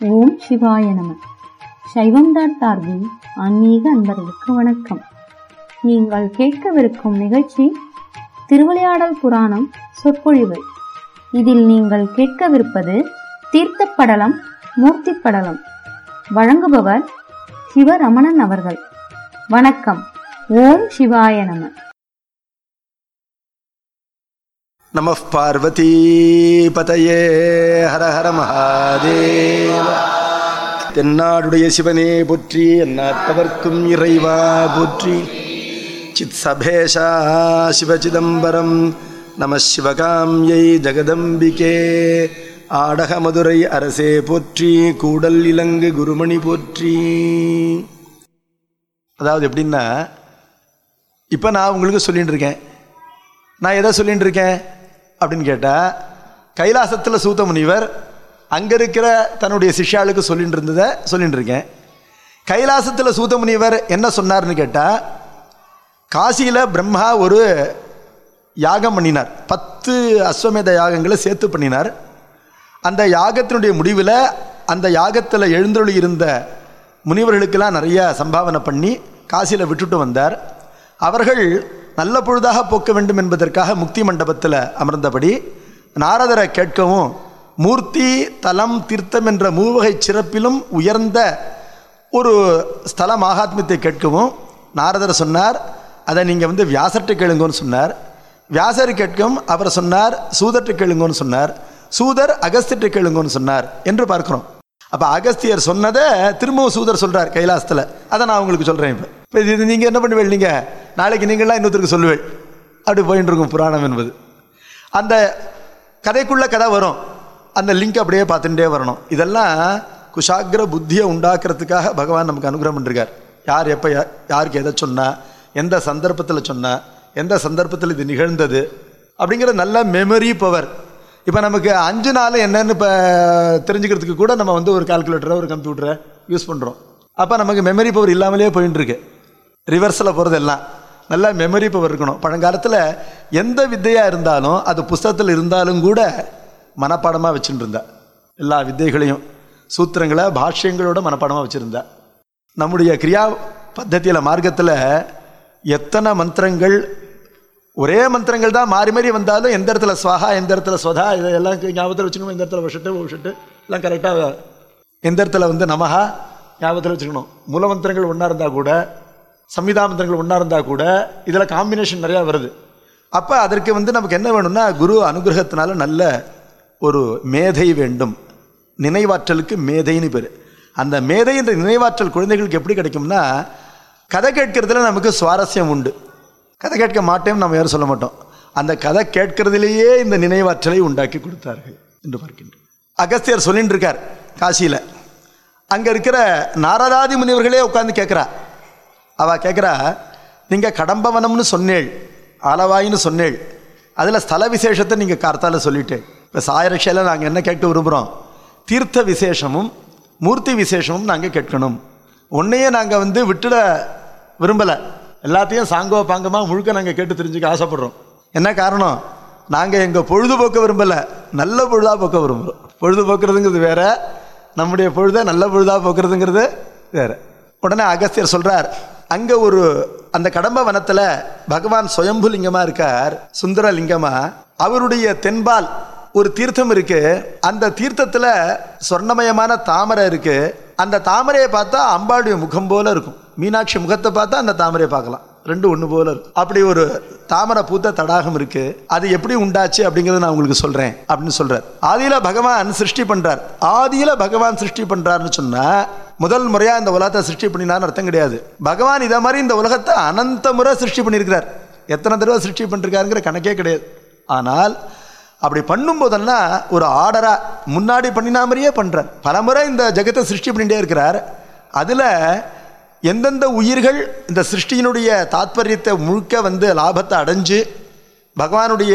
ஓம் சிவாய நம சைவம் டாட் டார்வின் ஆன்மீக அன்பர்களுக்கு வணக்கம் நீங்கள் கேட்கவிருக்கும் நிகழ்ச்சி திருவிளையாடல் புராணம் சொற்பொழிவு இதில் நீங்கள் கேட்கவிருப்பது தீர்த்தப்படலம் மூர்த்திப்படலம் வழங்குபவர் சிவரமணன் அவர்கள் வணக்கம் ஓம் சிவாய நம நம பார்வதி பதையே ஹர ஹர மகாதேவ தென்னாடுடைய சிவனே போற்றி எந்நாட்டவர்க்கும் இறைவா போற்றி சித் சபேஷா சிவசிதம்பரம் நம சிவகாம்யை ஜெகதம்பிகே ஆடக மதுரை அரசே போற்றி கூடல் இலங்கு குருமணி போற்றி அதாவது எப்படின்னா இப்போ நான் உங்களுக்கு சொல்லிட்டு இருக்கேன் நான் எதை சொல்லிட்டு இருக்கேன் அப்படின்னு கேட்டால் கைலாசத்தில் சூத்த முனிவர் அங்கே இருக்கிற தன்னுடைய சிஷ்யாளுக்கு சொல்லிட்டு இருந்ததை சொல்லிட்டு இருக்கேன் கைலாசத்தில் சூத்த முனிவர் என்ன சொன்னார்னு கேட்டால் காசியில் பிரம்மா ஒரு யாகம் பண்ணினார் பத்து அஸ்வமேத யாகங்களை சேர்த்து பண்ணினார் அந்த யாகத்தினுடைய முடிவில் அந்த யாகத்தில் எழுந்தொழி இருந்த முனிவர்களுக்கெல்லாம் நிறைய சம்பாவனை பண்ணி காசியில் விட்டுட்டு வந்தார் அவர்கள் நல்ல பொழுதாக போக்க வேண்டும் என்பதற்காக முக்தி மண்டபத்தில் அமர்ந்தபடி நாரதரை கேட்கவும் மூர்த்தி தலம் தீர்த்தம் என்ற மூவகை சிறப்பிலும் உயர்ந்த ஒரு ஸ்தல மகாத்மியத்தை கேட்கவும் நாரதர் சொன்னார் அதை நீங்கள் வந்து வியாசர்கிட்ட கேளுங்கன்னு சொன்னார் வியாசர் கேட்கும் அவர் சொன்னார் சூதர்கிட்ட கேளுங்கன்னு சொன்னார் சூதர் அகஸ்தியர்கிட்ட கேளுங்கன்னு சொன்னார் என்று பார்க்கிறோம் அப்போ அகஸ்தியர் சொன்னதை திரும்பவும் சூதர் சொல்கிறார் கைலாசத்தில் அதை நான் உங்களுக்கு சொல்கிறேன் இப்போ இப்போ இது நீங்கள் என்ன பண்ணுவேன் நீங்கள் நாளைக்கு நீங்களாம் இன்னொருத்தருக்கு சொல்லுவேன் அப்படி போயின்னு இருக்கும் புராணம் என்பது அந்த கதைக்குள்ள கதை வரும் அந்த லிங்க் அப்படியே பார்த்துட்டே வரணும் இதெல்லாம் குஷாகிர புத்தியை உண்டாக்குறதுக்காக பகவான் நமக்கு அனுகிரகம் பண்ணிருக்கார் யார் எப்போ யாருக்கு எதை சொன்னா எந்த சந்தர்ப்பத்தில் சொன்னா எந்த சந்தர்ப்பத்தில் இது நிகழ்ந்தது அப்படிங்கிற நல்ல மெமரி பவர் இப்போ நமக்கு அஞ்சு நாள் என்னன்னு இப்போ தெரிஞ்சுக்கிறதுக்கு கூட நம்ம வந்து ஒரு கால்குலேட்டரை ஒரு கம்ப்யூட்டரை யூஸ் பண்ணுறோம் அப்போ நமக்கு மெமரி பவர் இல்லாமலே போயின்னு இருக்கு ரிவர்ஸில் போகிறது எல்லாம் நல்ல மெமரி பவர் இருக்கணும் பழங்காலத்தில் எந்த வித்தையாக இருந்தாலும் அது புஸ்தகத்தில் இருந்தாலும் கூட மனப்பாடமாக வச்சுட்டு இருந்தா எல்லா வித்தைகளையும் சூத்திரங்களை பாஷ்யங்களோட மனப்பாடமாக வச்சுருந்தா நம்முடைய கிரியா பத்தத்தியில் மார்க்கத்தில் எத்தனை மந்திரங்கள் ஒரே மந்திரங்கள் தான் மாறி மாறி வந்தாலும் எந்த இடத்துல ஸ்வாகா எந்த இடத்துல ஸ்வதா இதெல்லாம் ஞாபகத்தில் வச்சுக்கணும் எந்த இடத்துல விஷட்டு விஷட்டு எல்லாம் கரெக்டாக எந்த இடத்துல வந்து நமஹா ஞாபகத்தில் வச்சுக்கணும் மூல மந்திரங்கள் ஒன்றா இருந்தால் கூட சம்விதா மந்திரங்கள் ஒன்றா இருந்தால் கூட இதில் காம்பினேஷன் நிறையா வருது அப்போ அதற்கு வந்து நமக்கு என்ன வேணும்னா குரு அனுகிரகத்தினால நல்ல ஒரு மேதை வேண்டும் நினைவாற்றலுக்கு மேதைன்னு பேர் அந்த மேதை என்ற நினைவாற்றல் குழந்தைகளுக்கு எப்படி கிடைக்கும்னா கதை கேட்கறதுல நமக்கு சுவாரஸ்யம் உண்டு கதை கேட்க மாட்டேன்னு நம்ம யாரும் சொல்ல மாட்டோம் அந்த கதை கேட்கறதுலேயே இந்த நினைவாற்றலை உண்டாக்கி கொடுத்தார்கள் என்று பார்க்கின்றோம் அகஸ்தியர் சொல்லிட்டு இருக்கார் காசியில் அங்கே இருக்கிற நாரதாதி முனிவர்களே உட்காந்து கேட்குறா அவள் கேட்குறா நீங்கள் கடம்பவனம்னு சொன்னேள் ஆலவாயின்னு சொன்னேள் அதில் ஸ்தல விசேஷத்தை நீங்கள் கார்த்தால சொல்லிட்டேன் இப்போ சாயரட்சையில் நாங்கள் என்ன கேட்க விரும்புகிறோம் தீர்த்த விசேஷமும் மூர்த்தி விசேஷமும் நாங்கள் கேட்கணும் ஒன்றையே நாங்கள் வந்து விட்டுட விரும்பலை எல்லாத்தையும் சாங்கோ பாங்கமாக முழுக்க நாங்கள் கேட்டு தெரிஞ்சுக்க ஆசைப்படுறோம் என்ன காரணம் நாங்கள் எங்கள் பொழுதுபோக்க விரும்பலை நல்ல பொழுதாக போக்க விரும்புகிறோம் பொழுதுபோக்குறதுங்கிறது வேற நம்முடைய பொழுதை நல்ல பொழுதாக போக்குறதுங்கிறது வேற உடனே அகஸ்தியர் சொல்கிறார் அங்கே ஒரு அந்த கடம்ப வனத்தில் பகவான் சுயம்பு லிங்கமாக இருக்கார் சுந்தர லிங்கமாக அவருடைய தென்பால் ஒரு தீர்த்தம் இருக்கு அந்த தீர்த்தத்தில் சொர்ணமயமான தாமரை இருக்கு அந்த தாமரையை பார்த்தா அம்பாளுடைய முகம் போல இருக்கும் மீனாட்சி முகத்தை பார்த்தா அந்த தாமரையை பார்க்கலாம் ரெண்டு ஒன்று போல இருக்கும் அப்படி ஒரு தாமரை பூத்த தடாகம் இருக்கு அது எப்படி உண்டாச்சு அப்படிங்கிறத நான் உங்களுக்கு சொல்றேன் அப்படின்னு சொல்றார் ஆதியில பகவான் சிருஷ்டி பண்றார் ஆதியில பகவான் சிருஷ்டி பண்றாருன்னு சொன்னா முதல் முறையா இந்த உலகத்தை சிருஷ்டி பண்ணினான்னு அர்த்தம் கிடையாது பகவான் இதை மாதிரி இந்த உலகத்தை அனந்த முறை சிருஷ்டி பண்ணியிருக்கிறார் எத்தனை தடவை சிருஷ்டி பண்ணிருக்காருங்கிற கணக்கே கிடையாது ஆனால் அப்படி பண்ணும்போதெல்லாம் ஒரு ஆர்டரா முன்னாடி பண்ணினா மாதிரியே பண்றார் பலமுறை இந்த ஜெகத்தை சிருஷ்டி பண்ணிட்டே இருக்கிறார் அதுல எந்தெந்த உயிர்கள் இந்த சிருஷ்டியினுடைய தாத்பரியத்தை முழுக்க வந்து லாபத்தை அடைஞ்சு பகவானுடைய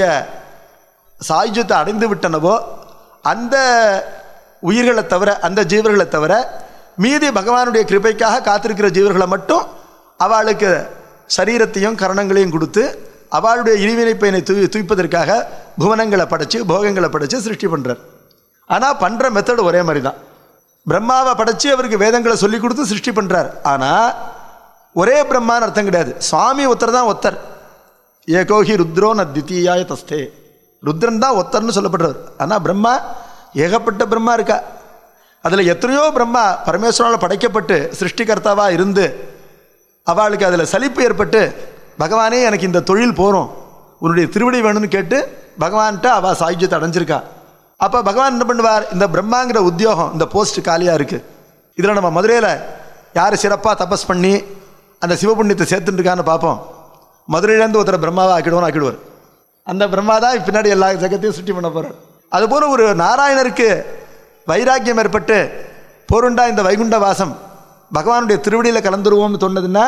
சாயுஜத்தை அடைந்து விட்டனவோ அந்த உயிர்களை தவிர அந்த ஜீவர்களை தவிர மீதி பகவானுடைய கிருபைக்காக காத்திருக்கிற ஜீவர்களை மட்டும் அவளுக்கு சரீரத்தையும் கரணங்களையும் கொடுத்து அவளுடைய இழிவினை பயனை தூய் தூய்ப்பதற்காக புவனங்களை படைச்சு போகங்களை படைச்சு சிருஷ்டி பண்ணுறார் ஆனால் பண்ணுற மெத்தட் ஒரே மாதிரி தான் பிரம்மாவை படைச்சு அவருக்கு வேதங்களை சொல்லி கொடுத்து சிருஷ்டி பண்றார் ஆனா ஒரே பிரம்மான்னு அர்த்தம் கிடையாது சுவாமி ஒருத்தர் தான் ஒத்தர் ஏகோஹி ருத்ரோ ந தித்தீயாய தஸ்தே ருத்ரன் தான் ஒத்தர்னு சொல்லப்படுறவர் ஆனால் பிரம்மா ஏகப்பட்ட பிரம்மா இருக்கா அதில் எத்தனையோ பிரம்மா பரமேஸ்வரனால் படைக்கப்பட்டு சிருஷ்டிகர்த்தாவாக இருந்து அவளுக்கு அதில் சலிப்பு ஏற்பட்டு பகவானே எனக்கு இந்த தொழில் போகிறோம் உன்னுடைய திருவிடை வேணும்னு கேட்டு பகவான்கிட்ட அவள் சாயுஜ்யத்தை அடைஞ்சிருக்கா அப்போ பகவான் என்ன பண்ணுவார் இந்த பிரம்மாங்கிற உத்தியோகம் இந்த போஸ்ட் காலியாக இருக்குது இதில் நம்ம மதுரையில் யார் சிறப்பாக தபஸ் பண்ணி அந்த சிவபுண்ணியத்தை சேர்த்துட்டு இருக்கான்னு பார்ப்போம் மதுரையிலேருந்து ஒருத்தர் பிரம்மாவை ஆக்கிடுவோம் ஆக்கிடுவார் அந்த பிரம்மா தான் பின்னாடி எல்லா ஜகத்தையும் சுற்றி பண்ண போகிறார் அதுபோல் ஒரு நாராயணருக்கு வைராக்கியம் ஏற்பட்டு பொருண்டா இந்த வைகுண்ட வாசம் பகவானுடைய திருவடியில் கலந்துருவோம்னு சொன்னதுன்னா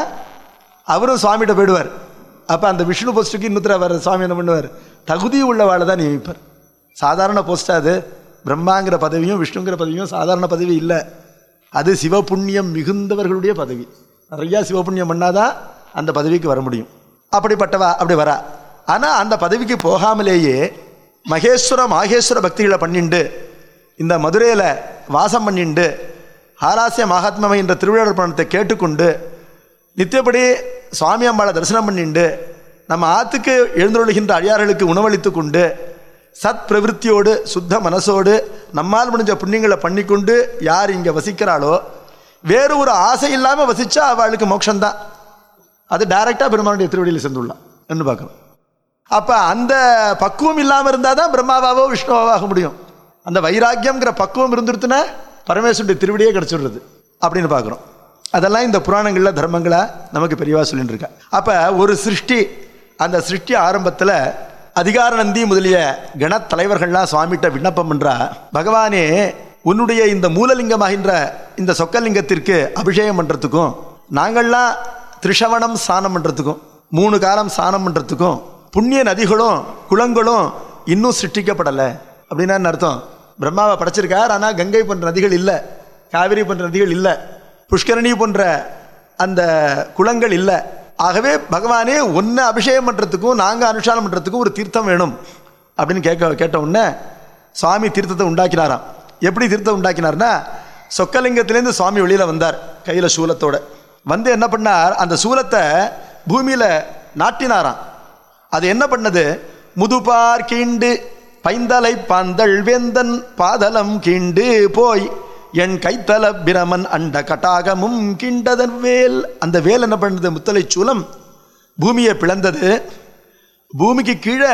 அவரும் சுவாமிகிட்ட போயிடுவார் அப்போ அந்த விஷ்ணு போஸ்ட்டுக்கு இன்னொருத்தர வர சுவாமி என்ன பண்ணுவார் தகுதி உள்ளவாளை தான் நியமிப்பார் சாதாரண போஸ்ட் அது பிரம்மாங்கிற பதவியும் விஷ்ணுங்கிற பதவியும் சாதாரண பதவி இல்லை அது சிவபுண்ணியம் மிகுந்தவர்களுடைய பதவி நிறையா சிவபுண்ணியம் பண்ணாதான் அந்த பதவிக்கு வர முடியும் அப்படிப்பட்டவா அப்படி வரா ஆனால் அந்த பதவிக்கு போகாமலேயே மகேஸ்வர மாகேஸ்வர பக்திகளை பண்ணிண்டு இந்த மதுரையில் வாசம் பண்ணிண்டு ஹாலாசிய மகாத்மமை என்ற திருவிழா பணத்தை கேட்டுக்கொண்டு நித்தியப்படி சுவாமி அம்பாளை தரிசனம் பண்ணிண்டு நம்ம ஆத்துக்கு எழுந்தொழுகின்ற அடியார்களுக்கு உணவளித்து கொண்டு சத் பிரவருத்தியோடு சுத்த மனசோடு நம்மால் முடிஞ்ச புண்ணியங்களை பண்ணிக்கொண்டு யார் இங்கே வசிக்கிறாளோ வேறு ஒரு ஆசை இல்லாமல் வசிச்சா அவளுக்கு மோட்சம்தான் அது டைரெக்டாக பெருமானுடைய திருவடியில் சென்றுள்ளான் என்று பார்க்குறோம் அப்போ அந்த பக்குவம் இல்லாமல் இருந்தால் தான் பிரம்மாவாவோ விஷ்ணுவாவோ ஆக முடியும் அந்த வைராக்கியம்ங்கிற பக்குவம் இருந்துருத்துனா பரமேஸ்வருடைய திருவடியே கிடச்சிடுறது அப்படின்னு பார்க்குறோம் அதெல்லாம் இந்த புராணங்களில் தர்மங்களா நமக்கு பெரியவா சொல்லிட்டு இருக்கா அப்போ ஒரு சிருஷ்டி அந்த சிருஷ்டி ஆரம்பத்தில் அதிகார நந்தி முதலிய கணத்தலைவர்கள்லாம் சுவாமிகிட்ட விண்ணப்பம் பண்றா பகவானே உன்னுடைய இந்த மூலலிங்கமாகின்ற இந்த சொக்கலிங்கத்திற்கு அபிஷேகம் பண்ணுறதுக்கும் நாங்கள்லாம் திரிஷவணம் ஸ்நானம் பண்ணுறதுக்கும் மூணு காலம் ஸ்நானம் பண்ணுறதுக்கும் புண்ணிய நதிகளும் குளங்களும் இன்னும் சிருஷ்டிக்கப்படலை அப்படின்னா என்ன அர்த்தம் பிரம்மாவை படைச்சிருக்கார் ஆனால் கங்கை போன்ற நதிகள் இல்லை காவிரி போன்ற நதிகள் இல்லை புஷ்கரணி போன்ற அந்த குளங்கள் இல்லை ஆகவே பகவானே ஒன்று அபிஷேகம் பண்ணுறதுக்கும் நாங்கள் அனுஷ்டானம் பண்ணுறதுக்கும் ஒரு தீர்த்தம் வேணும் அப்படின்னு கேட்க கேட்ட உடனே சுவாமி தீர்த்தத்தை உண்டாக்கினாராம் எப்படி தீர்த்தம் உண்டாக்கினார்னா சொக்கலிங்கத்திலேருந்து சுவாமி வெளியில் வந்தார் கையில் சூலத்தோட வந்து என்ன பண்ணார் அந்த சூலத்தை பூமியில் நாட்டினாராம் அது என்ன பண்ணது முதுபார் கீண்டு பைந்தலை பந்தள் வேந்தன் பாதலம் கீண்டு போய் என் கைத்தல பிரமன் அண்ட கட்டாகமும் கிண்டதன் வேல் அந்த வேல் என்ன பண்ணது முத்தலை சூலம் பூமியை பிளந்தது பூமிக்கு கீழே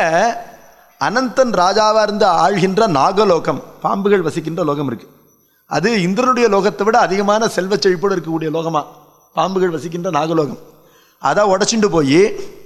அனந்தன் ராஜாவா இருந்து ஆழ்கின்ற நாகலோகம் பாம்புகள் வசிக்கின்ற லோகம் இருக்கு அது இந்திரனுடைய லோகத்தை விட அதிகமான செல்வ செழிப்போடு இருக்கக்கூடிய லோகமா பாம்புகள் வசிக்கின்ற நாகலோகம் அதை உடச்சிண்டு போய்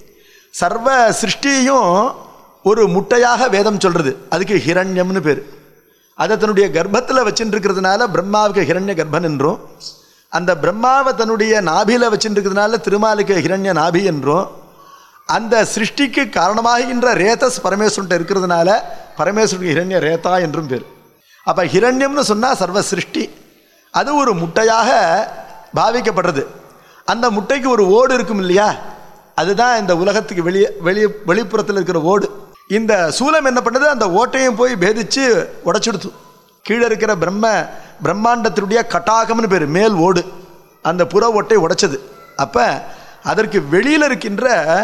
சர்வ சிருஷ்டியையும் ஒரு முட்டையாக வேதம் சொல்றது அதுக்கு ஹிரண்யம்னு பேர் அதை தன்னுடைய கர்ப்பத்தில் வச்சுட்டு இருக்கிறதுனால பிரம்மாவுக்கு ஹிரண்ய கர்ப்பன் என்றும் அந்த பிரம்மாவை தன்னுடைய நாபியில் வச்சுட்டு இருக்கிறதுனால திருமாலுக்கு ஹிரண்ய நாபி என்றும் அந்த சிருஷ்டிக்கு காரணமாகின்ற ரேதஸ் பரமேஸ்வரன்ட்ட இருக்கிறதுனால பரமேஸ்வரனுக்கு ஹிரண்ய ரேதா என்றும் பேர் அப்போ ஹிரண்யம்னு சொன்னால் சர்வ சிருஷ்டி அது ஒரு முட்டையாக பாவிக்கப்படுறது அந்த முட்டைக்கு ஒரு ஓடு இருக்கும் இல்லையா அதுதான் இந்த உலகத்துக்கு வெளியே வெளியே வெளிப்புறத்தில் இருக்கிற ஓடு இந்த சூலம் என்ன பண்ணுது அந்த ஓட்டையும் போய் பேதிச்சு உடைச்சிடுத்து கீழே இருக்கிற பிரம்ம பிரம்மாண்டத்தினுடைய கட்டாகம்னு பேர் மேல் ஓடு அந்த புற ஓட்டை உடைச்சது அப்போ அதற்கு வெளியில் இருக்கின்ற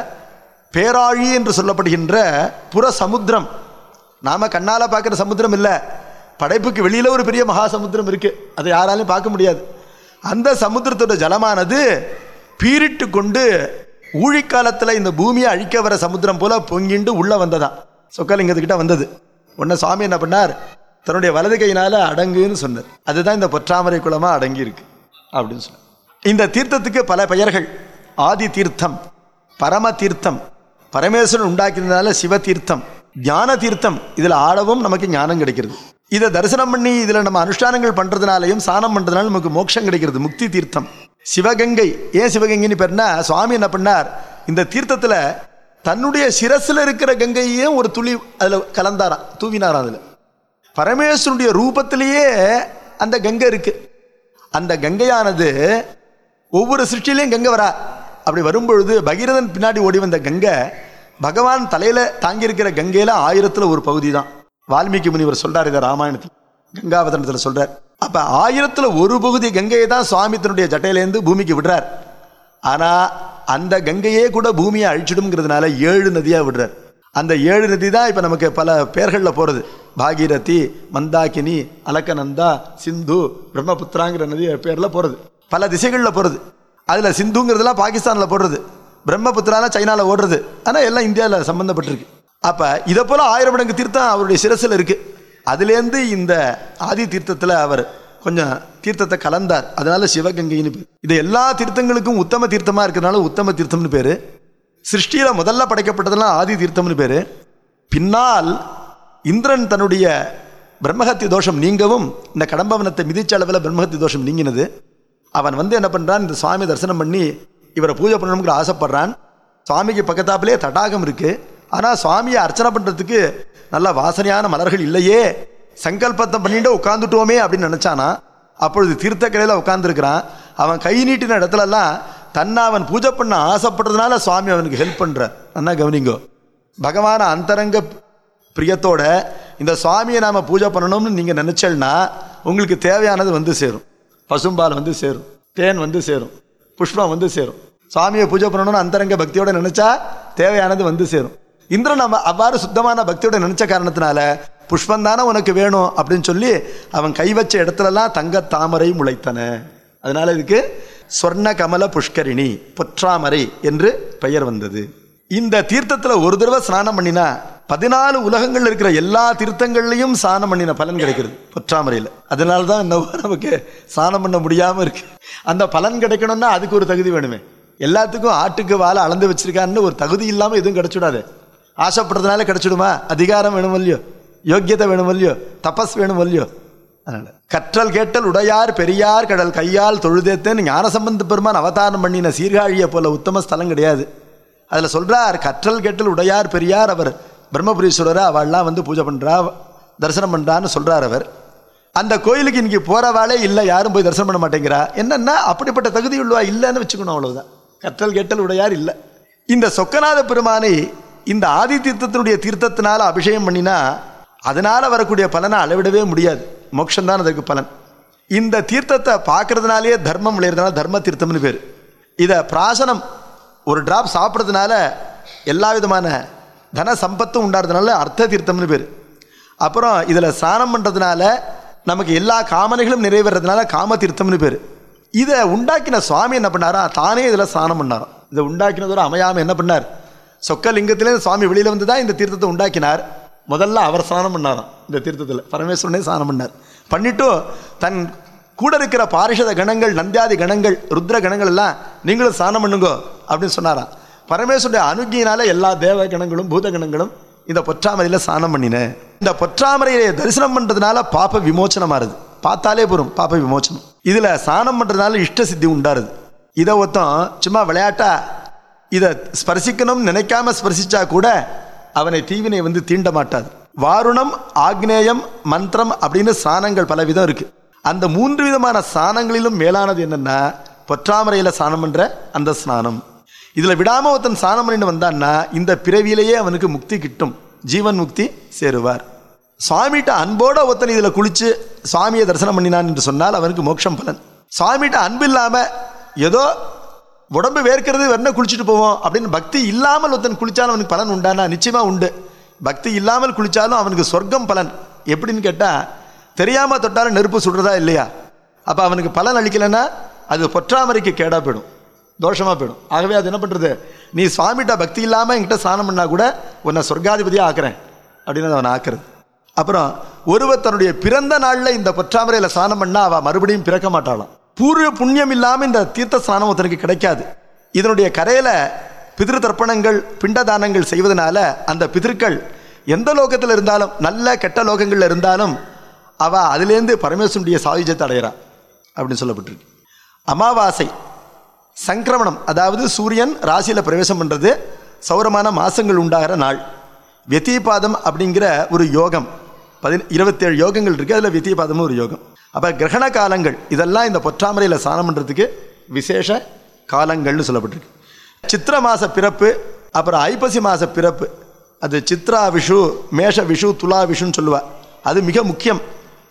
பேராழி என்று சொல்லப்படுகின்ற புற சமுத்திரம் நாம கண்ணால் பார்க்குற சமுத்திரம் இல்லை படைப்புக்கு வெளியில் ஒரு பெரிய மகா சமுத்திரம் இருக்கு அதை யாராலையும் பார்க்க முடியாது அந்த சமுத்திரத்தோட ஜலமானது பீரிட்டு கொண்டு ஊழிக்காலத்தில் இந்த பூமியை அழிக்க வர சமுத்திரம் போல பொங்கிண்டு உள்ளே வந்ததாம் சொக்கலிங்கத்துக்கிட்ட வந்தது உடனே சுவாமி என்ன பண்ணார் தன்னுடைய வலது கையினால அடங்குன்னு சொன்னார் அதுதான் இந்த பொற்றாமரை குளமா அடங்கி இருக்கு அப்படின்னு சொன்னார் இந்த தீர்த்தத்துக்கு பல பெயர்கள் ஆதி தீர்த்தம் பரம தீர்த்தம் பரமேஸ்வரன் உண்டாக்கினதுனால சிவ தீர்த்தம் ஞான தீர்த்தம் இதில் ஆடவும் நமக்கு ஞானம் கிடைக்கிறது இதை தரிசனம் பண்ணி இதில் நம்ம அனுஷ்டானங்கள் பண்ணுறதுனாலையும் சாணம் பண்ணுறதுனால நமக்கு மோட்சம் கிடைக்கிறது முக்தி தீர்த்தம் சிவகங்கை ஏன் சிவகங்கைன்னு பேர்னா சுவாமி என்ன பண்ணார் இந்த தீர்த்தத்தில் தன்னுடைய சிரசில் இருக்கிற கங்கையையும் ஒரு துளி அதில் கலந்தாராம் தூவினாராம் அதில் பரமேஸ்வருடைய ரூபத்திலேயே அந்த கங்கை இருக்கு அந்த கங்கையானது ஒவ்வொரு சிருஷ்டிலையும் கங்கை வரா அப்படி வரும்பொழுது பகீரதன் பின்னாடி ஓடி வந்த கங்கை பகவான் தலையில தாங்கியிருக்கிற கங்கையில ஆயிரத்துல ஒரு பகுதி தான் வால்மீகி முனிவர் சொல்றார் இதை ராமாயணத்தில் கங்காவதனத்தில் சொல்றார் அப்ப ஆயிரத்துல ஒரு பகுதி கங்கையை தான் சுவாமி தன்னுடைய ஜட்டையிலேருந்து பூமிக்கு விடுறார் ஆனா அந்த கங்கையே கூட பூமியை அழிச்சிடும்ங்கிறதுனால ஏழு நதியா விடுறார் அந்த ஏழு நதி தான் இப்ப நமக்கு பல பேர்களில் போறது பாகீரதி மந்தாகினி அலக்கநந்தா சிந்து பிரம்மபுத்திராங்கிற நதி பேர்ல போறது பல திசைகளில் போறது அதுல சிந்துங்கிறதுலாம் பாகிஸ்தான்ல போடுறது பிரம்மபுத்திரால சைனால ஓடுறது ஆனா எல்லாம் இந்தியாவில் சம்பந்தப்பட்டிருக்கு அப்ப இதை போல ஆயிரம் மடங்கு தீர்த்தம் அவருடைய சிரசில் இருக்கு அதுலேருந்து இந்த ஆதி தீர்த்தத்தில் அவர் கொஞ்சம் தீர்த்தத்தை கலந்தார் அதனால சிவகங்கைன்னு பேர் இது எல்லா தீர்த்தங்களுக்கும் உத்தம தீர்த்தமா இருக்கிறதுனால உத்தம தீர்த்தம்னு பேரு சிருஷ்டியில முதல்ல படைக்கப்பட்டதெல்லாம் ஆதி தீர்த்தம்னு பேரு பின்னால் இந்திரன் தன்னுடைய பிரம்மஹத்தி தோஷம் நீங்கவும் இந்த கடம்பவனத்தை மிதிச்ச அளவில் பிரம்மஹத்தி தோஷம் நீங்கினது அவன் வந்து என்ன பண்றான் இந்த சுவாமி தரிசனம் பண்ணி இவரை பூஜை பண்ணணுங்கிற ஆசைப்படுறான் சுவாமிக்கு பக்கத்தாப்பிலே தடாகம் இருக்கு ஆனா சுவாமியை அர்ச்சனை பண்றதுக்கு நல்ல வாசனையான மலர்கள் இல்லையே சங்கல்பத்தை பண்ணிட்டு உட்காந்துட்டோமே அப்படின்னு நினைச்சானா அப்பொழுது தீர்த்தக்கரையில் உட்காந்துருக்கிறான் அவன் கை நீட்டின இடத்துலலாம் தன்னை அவன் பூஜை பண்ண ஆசைப்படுறதுனால சுவாமி அவனுக்கு ஹெல்ப் பண்றார் நல்லா கவனிங்கோ பகவான அந்தரங்க பிரியத்தோட இந்த சுவாமியை நாம பூஜை பண்ணணும்னு நீங்க நினைச்சல்னா உங்களுக்கு தேவையானது வந்து சேரும் பசும்பால் வந்து சேரும் தேன் வந்து சேரும் புஷ்பம் வந்து சேரும் சுவாமியை பூஜை பண்ணணும்னு அந்தரங்க பக்தியோட நினைச்சா தேவையானது வந்து சேரும் இந்திரன் நம்ம அவ்வாறு சுத்தமான பக்தியோட நினைச்ச காரணத்தினால புஷ்பம் தானே உனக்கு வேணும் அப்படின்னு சொல்லி அவன் கை வச்ச இடத்துலலாம் தங்க தாமரை முளைத்தன அதனால இதுக்கு சொர்ண கமல புஷ்கரிணி பொற்றாமரை என்று பெயர் வந்தது இந்த தீர்த்தத்தில் ஒரு தடவை ஸ்நானம் பண்ணினா பதினாலு உலகங்கள்ல இருக்கிற எல்லா தீர்த்தங்கள்லையும் ஸ்நானம் பண்ணின பலன் கிடைக்கிறது பொற்றாமரையில் அதனால தான் இன்னும் நமக்கு ஸ்நானம் பண்ண முடியாம இருக்கு அந்த பலன் கிடைக்கணும்னா அதுக்கு ஒரு தகுதி வேணுமே எல்லாத்துக்கும் ஆட்டுக்கு வாழை அளந்து வச்சிருக்கான்னு ஒரு தகுதி இல்லாம எதுவும் கிடைச்சிடாது ஆசைப்படுறதுனால கிடைச்சிடுமா அதிகாரம் வேணும் இல்லையோ யோக்கியத்தை வேணும் இல்லையோ தபஸ் வேணும் இல்லையோ அதனால கற்றல் கேட்டல் உடையார் பெரியார் கடல் கையால் தொழுதேத்தேன்னு ஞானசம்பந்த பெருமான் அவதாரம் பண்ணின சீர்காழியை போல உத்தம ஸ்தலம் கிடையாது அதில் சொல்றார் கற்றல் கேட்டல் உடையார் பெரியார் அவர் பிரம்மபுரீஸ்வரரை அவள்லாம் வந்து பூஜை பண்றா தரிசனம் பண்றான்னு சொல்றார் அவர் அந்த கோயிலுக்கு இன்னைக்கு போறவாளே இல்லை யாரும் போய் தரிசனம் பண்ண மாட்டேங்கிறா என்னன்னா அப்படிப்பட்ட தகுதி உள்ளவா இல்லைன்னு வச்சுக்கணும் அவ்வளவுதான் கற்றல் கேட்டல் உடையார் இல்லை இந்த சொக்கநாத பெருமானை இந்த ஆதி தீர்த்தத்தினுடைய தீர்த்தத்தினால அபிஷேகம் பண்ணினா அதனால வரக்கூடிய பலனை அளவிடவே முடியாது மோட்சம் தான் அதற்கு பலன் இந்த தீர்த்தத்தை பார்க்கறதுனாலேயே தர்மம் விளையிறதுனால தர்ம தீர்த்தம்னு பேர் இதை பிராசனம் ஒரு டிராப் சாப்பிட்றதுனால எல்லா விதமான தன சம்பத்தும் உண்டாடுறதுனால அர்த்த தீர்த்தம்னு பேர் அப்புறம் இதில் ஸ்நானம் பண்ணுறதுனால நமக்கு எல்லா காமனைகளும் நிறைவேறதுனால காம தீர்த்தம்னு பேர் இதை உண்டாக்கின சுவாமி என்ன பண்ணாரா தானே இதில் ஸ்நானம் பண்ணாராம் இதை உண்டாக்கினதோட அமையாமல் என்ன பண்ணார் சொக்க லிங்கத்திலேருந்து சுவாமி வெளியில் வந்து தான் இந்த தீர்த்தத்தை உண்டாக்கினார் முதல்ல அவர் ஸ்நானம் பண்ணாராம் இந்த தீர்த்தத்தில் பரமேஸ்வரனே ஸ்நானம் பண்ணார் பண்ணிட்டு தன் கூட இருக்கிற பாரிஷத கணங்கள் நந்தியாதி கணங்கள் ருத்ர கணங்கள் எல்லாம் நீங்களும் ஸ்நானம் பண்ணுங்கோ அப்படின்னு சொன்னாராம் பரமேஸ்வருடைய அனுகியினால எல்லா தேவ கணங்களும் பூத கணங்களும் இந்த பொற்றாமரையில் ஸ்நானம் பண்ணினேன் இந்த பொற்றாமரையை தரிசனம் பண்ணுறதுனால பாப்ப விமோச்சனம் ஆறுது பார்த்தாலே போதும் பாப்ப விமோச்சனம் இதில் ஸ்நானம் பண்ணுறதுனால இஷ்ட சித்தி உண்டாருது இதை ஒருத்தன் சும்மா விளையாட்டா இதை ஸ்பர்சிக்கணும்னு நினைக்காம ஸ்பர்சிச்சா கூட அவனை தீவினை வந்து தீண்ட மாட்டாது வாருணம் ஆக்னேயம் மந்திரம் அப்படின்னு ஸ்நானங்கள் பல விதம் இருக்கு அந்த மூன்று விதமான ஸ்நானங்களிலும் மேலானது என்னன்னா பொற்றாமரையில ஸ்நானம் பண்ற அந்த ஸ்நானம் இதுல விடாம ஒருத்தன் ஸ்நானம் பண்ணிட்டு வந்தான்னா இந்த பிறவியிலேயே அவனுக்கு முக்தி கிட்டும் ஜீவன் முக்தி சேருவார் சுவாமிகிட்ட அன்போட ஒருத்தன் இதுல குளிச்சு சுவாமியை தரிசனம் பண்ணினான் என்று சொன்னால் அவனுக்கு மோட்சம் பலன் சுவாமிகிட்ட அன்பு இல்லாம ஏதோ உடம்பு வேர்க்கிறது வெண்ண குளிச்சுட்டு போவோம் அப்படின்னு பக்தி இல்லாமல் ஒருத்தன் குளிச்சாலும் அவனுக்கு பலன் உண்டானா நிச்சயமா உண்டு பக்தி இல்லாமல் குளிச்சாலும் அவனுக்கு சொர்க்கம் பலன் எப்படின்னு கேட்டா தெரியாம தொட்டாலும் நெருப்பு சுடுறதா இல்லையா அப்ப அவனுக்கு பலன் அளிக்கலைன்னா அது பொற்றாமரைக்கு கேடா போயிடும் தோஷமா போயிடும் ஆகவே அது என்ன பண்றது நீ சுவாமிகிட்ட பக்தி இல்லாம என்கிட்ட ஸ்நானம் பண்ணா கூட உன்னை சொர்க்காதிபதியா ஆக்குறேன் அப்படின்னு அவன் ஆக்குறது அப்புறம் ஒருவர் தன்னுடைய பிறந்த நாள்ல இந்த பொற்றாமரையில ஸ்நானம் பண்ணா அவ மறுபடியும் பிறக்க மாட்டாளாம் பூர்வ புண்ணியம் இல்லாம இந்த தீர்த்த ஸ்நானம் ஒருத்தனுக்கு கிடைக்காது இதனுடைய கரையில பிதிரு தர்ப்பணங்கள் பிண்டதானங்கள் செய்வதனால அந்த பிதர்கள் எந்த லோகத்தில் இருந்தாலும் நல்ல கெட்ட லோகங்கள்ல இருந்தாலும் அவ அதிலேருந்து பரமேஸ்வருடைய சாயுஜத்தை அடையிறா அப்படின்னு சொல்லப்பட்டிருக்கு அமாவாசை சங்கிரமணம் அதாவது சூரியன் ராசியில பிரவேசம் பண்றது சௌரமான மாசங்கள் உண்டாகிற நாள் வெத்திபாதம் அப்படிங்கிற ஒரு யோகம் பதி இருபத்தேழு யோகங்கள் இருக்கு அதில் வெத்திபாதம்னு ஒரு யோகம் அப்போ கிரகண காலங்கள் இதெல்லாம் இந்த பொற்றாமரையில் ஸ்நானம் பண்ணுறதுக்கு விசேஷ காலங்கள்னு சொல்லப்பட்டிருக்கு சித்திர மாச பிறப்பு அப்புறம் ஐப்பசி மாச பிறப்பு அது சித்ரா விஷு மேஷ விஷு துலா விஷுன்னு சொல்லுவா அது மிக முக்கியம்